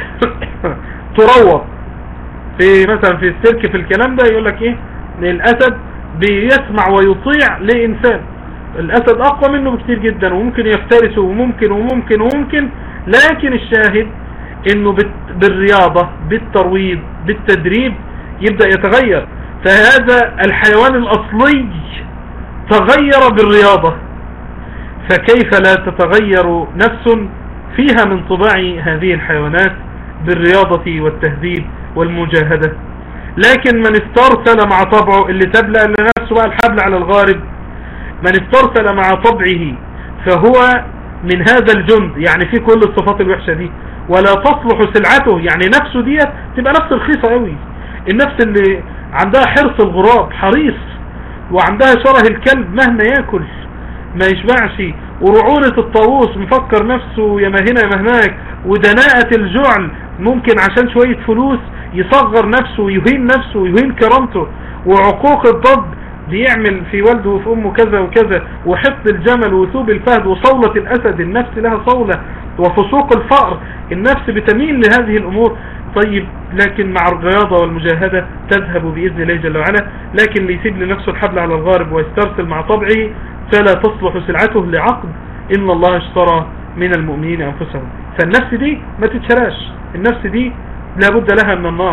تروض في مثلا في السيرك في الكلام ده يقول لك ايه الاسد بيسمع ويطيع لانسان الاسد اقوى منه بكتير جدا وممكن يفترسه وممكن وممكن وممكن لكن الشاهد انه بالرياضة بالترويض بالتدريب يبدأ يتغير فهذا الحيوان الاصلي تغير بالرياضة فكيف لا تتغير نفس فيها من طباع هذه الحيوانات بالرياضة والتهذيب والمجاهدة لكن من استرسل مع طبعه اللي تبلع لنفسه بقى الحبل على الغارب من استرسل مع طبعه فهو من هذا الجند يعني في كل الصفات الوحشة دي ولا تصلح سلعته يعني نفسه دي تبقى نفس رخيصة قوي النفس اللي عندها حرص الغراب حريص وعندها شره الكلب مهما ياكل ما يشبعش ورعونة الطاووس مفكر نفسه يا ما هنا يا هناك ودناءة الجعل ممكن عشان شوية فلوس يصغر نفسه ويهين نفسه ويهين كرامته وعقوق الضب بيعمل في والده وفي امه كذا وكذا وحفظ الجمل وثوب الفهد وصولة الاسد النفس لها صولة وفسوق الفأر النفس بتميل لهذه الامور طيب لكن مع الرياضة والمجاهدة تذهب بإذن الله جل وعلا لكن اللي يسيب لنفسه الحبل على الغارب ويسترسل مع طبعه فلا تصلح سلعته لعقد إن الله اشترى من المؤمنين أنفسهم فالنفس دي ما تتشراش النفس دي لابد لها من النار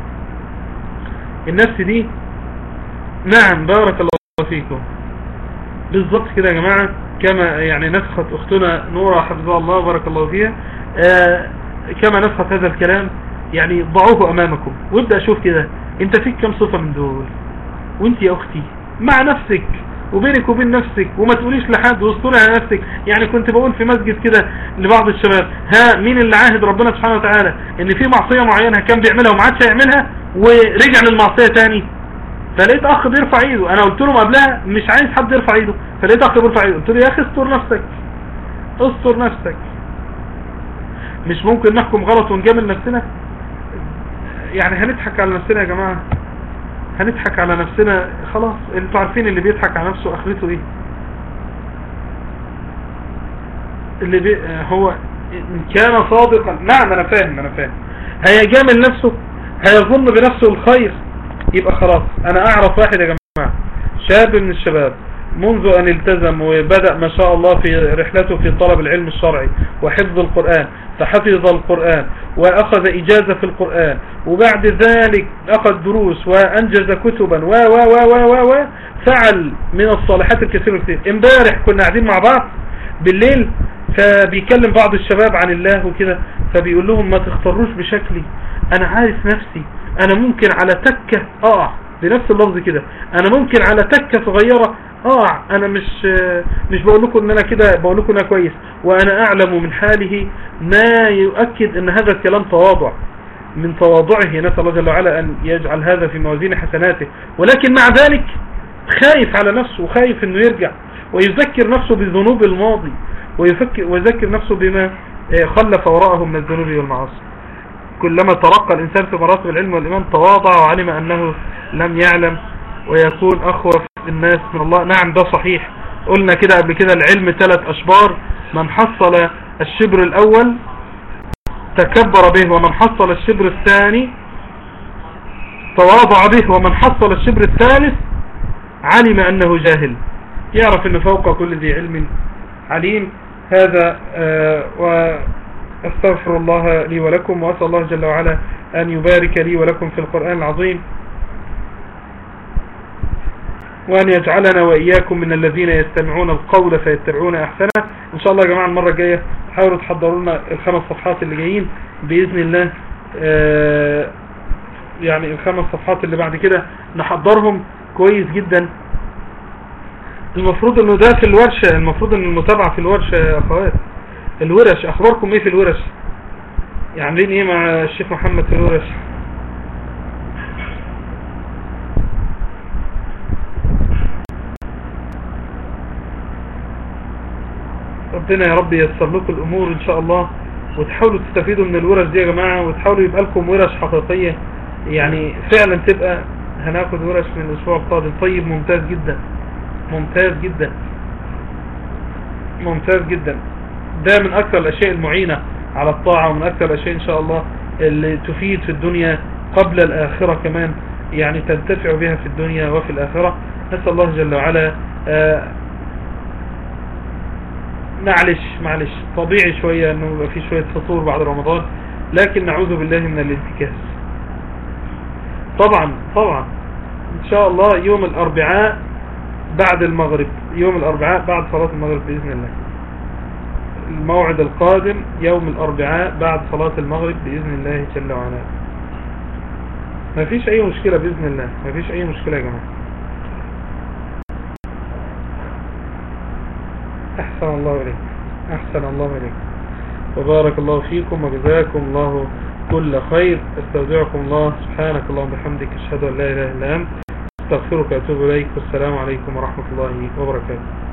النفس دي نعم بارك الله فيكم بالضبط كده يا جماعة كما يعني نسخت اختنا نورة حفظها الله بارك الله فيها آه كما نسخت هذا الكلام يعني ضعوه امامكم وابدأ اشوف كده انت فيك كم صفة من دول وانت يا اختي مع نفسك وبينك وبين نفسك وما تقوليش لحد واستوري على نفسك يعني كنت بقول في مسجد كده لبعض الشباب ها مين اللي عاهد ربنا سبحانه وتعالى ان في معصية معينة كان بيعملها وما عادش يعملها ورجع للمعصية تاني فلقيت اخ بيرفع ايده انا قلت لهم قبلها مش عايز حد يرفع ايده فلقيت اخ بيرفع ايده قلت له يا اخي استر نفسك استر نفسك مش ممكن نحكم غلط ونجامل نفسنا يعني هنضحك على نفسنا يا جماعة هنضحك على نفسنا خلاص انتوا عارفين اللي بيضحك على نفسه اخرته ايه اللي بي هو ان كان صادقا نعم انا فاهم انا فاهم هيجامل نفسه هيظن بنفسه الخير يبقى خلاص انا اعرف واحد يا جماعة شاب من الشباب منذ أن التزم وبدأ ما شاء الله في رحلته في طلب العلم الشرعي وحفظ القرآن فحفظ القرآن وأخذ إجازة في القرآن وبعد ذلك أخذ دروس وأنجز كتبا و و و و و و فعل من الصالحات الكثيرة كثير امبارح كنا قاعدين مع بعض بالليل فبيكلم بعض الشباب عن الله وكده فبيقول لهم ما تختاروش بشكلي أنا عارف نفسي أنا ممكن على تكة أقع بنفس اللفظ كده أنا ممكن على تكة صغيرة اه انا مش مش بقول لكم ان انا كده بقول لكم انا كويس وانا اعلم من حاله ما يؤكد ان هذا الكلام تواضع من تواضعه نسأل الله جل وعلا ان يجعل هذا في موازين حسناته ولكن مع ذلك خايف على نفسه وخايف انه يرجع ويذكر نفسه بذنوب الماضي ويفكر ويذكر نفسه بما خلف وراءه من الذنوب والمعاصي كلما ترقى الإنسان في مراتب العلم والإيمان تواضع وعلم أنه لم يعلم ويكون أخوف الناس من الله نعم ده صحيح قلنا كده قبل كده العلم ثلاث أشبار من حصل الشبر الأول تكبر به ومن حصل الشبر الثاني تواضع به ومن حصل الشبر الثالث علم أنه جاهل يعرف أنه فوق كل ذي علم عليم هذا آه واستغفر الله لي ولكم وأسأل الله جل وعلا أن يبارك لي ولكم في القرآن العظيم وأن يجعلنا وإياكم من الذين يستمعون القول فيتبعون أحسنه إن شاء الله يا جماعة المرة الجاية حاولوا تحضروا لنا الخمس صفحات اللي جايين بإذن الله آه يعني الخمس صفحات اللي بعد كده نحضرهم كويس جدا المفروض انه ده في الورشة المفروض ان المتابعة في الورشة يا اخوات الورش اخباركم ايه في الورش عاملين ايه مع الشيخ محمد في الورش ربنا يا رب ييسر لكم الامور ان شاء الله وتحاولوا تستفيدوا من الورش دي يا جماعة وتحاولوا يبقى لكم ورش حقيقية يعني فعلا تبقى هناخد ورش من الاسبوع القادم طيب ممتاز جدا ممتاز جدا ممتاز جدا ده من اكثر الاشياء المعينة على الطاعة ومن اكثر الاشياء ان شاء الله اللي تفيد في الدنيا قبل الاخرة كمان يعني تنتفع بها في الدنيا وفي الاخرة نسأل الله جل وعلا آه معلش معلش طبيعي شوية انه يبقى في شوية فطور بعد رمضان لكن نعوذ بالله من الانتكاس طبعا طبعا ان شاء الله يوم الاربعاء بعد المغرب يوم الاربعاء بعد صلاة المغرب باذن الله الموعد القادم يوم الاربعاء بعد صلاة المغرب باذن الله جل وعلا ما فيش اي مشكلة باذن الله ما فيش اي مشكلة يا جماعة احسن الله اليك احسن الله اليك وبارك الله فيكم وجزاكم الله كل خير استودعكم الله سبحانك اللهم وبحمدك اشهد ان لا اله الا انت استغفرك واتوب اليك والسلام عليكم ورحمة الله وبركاته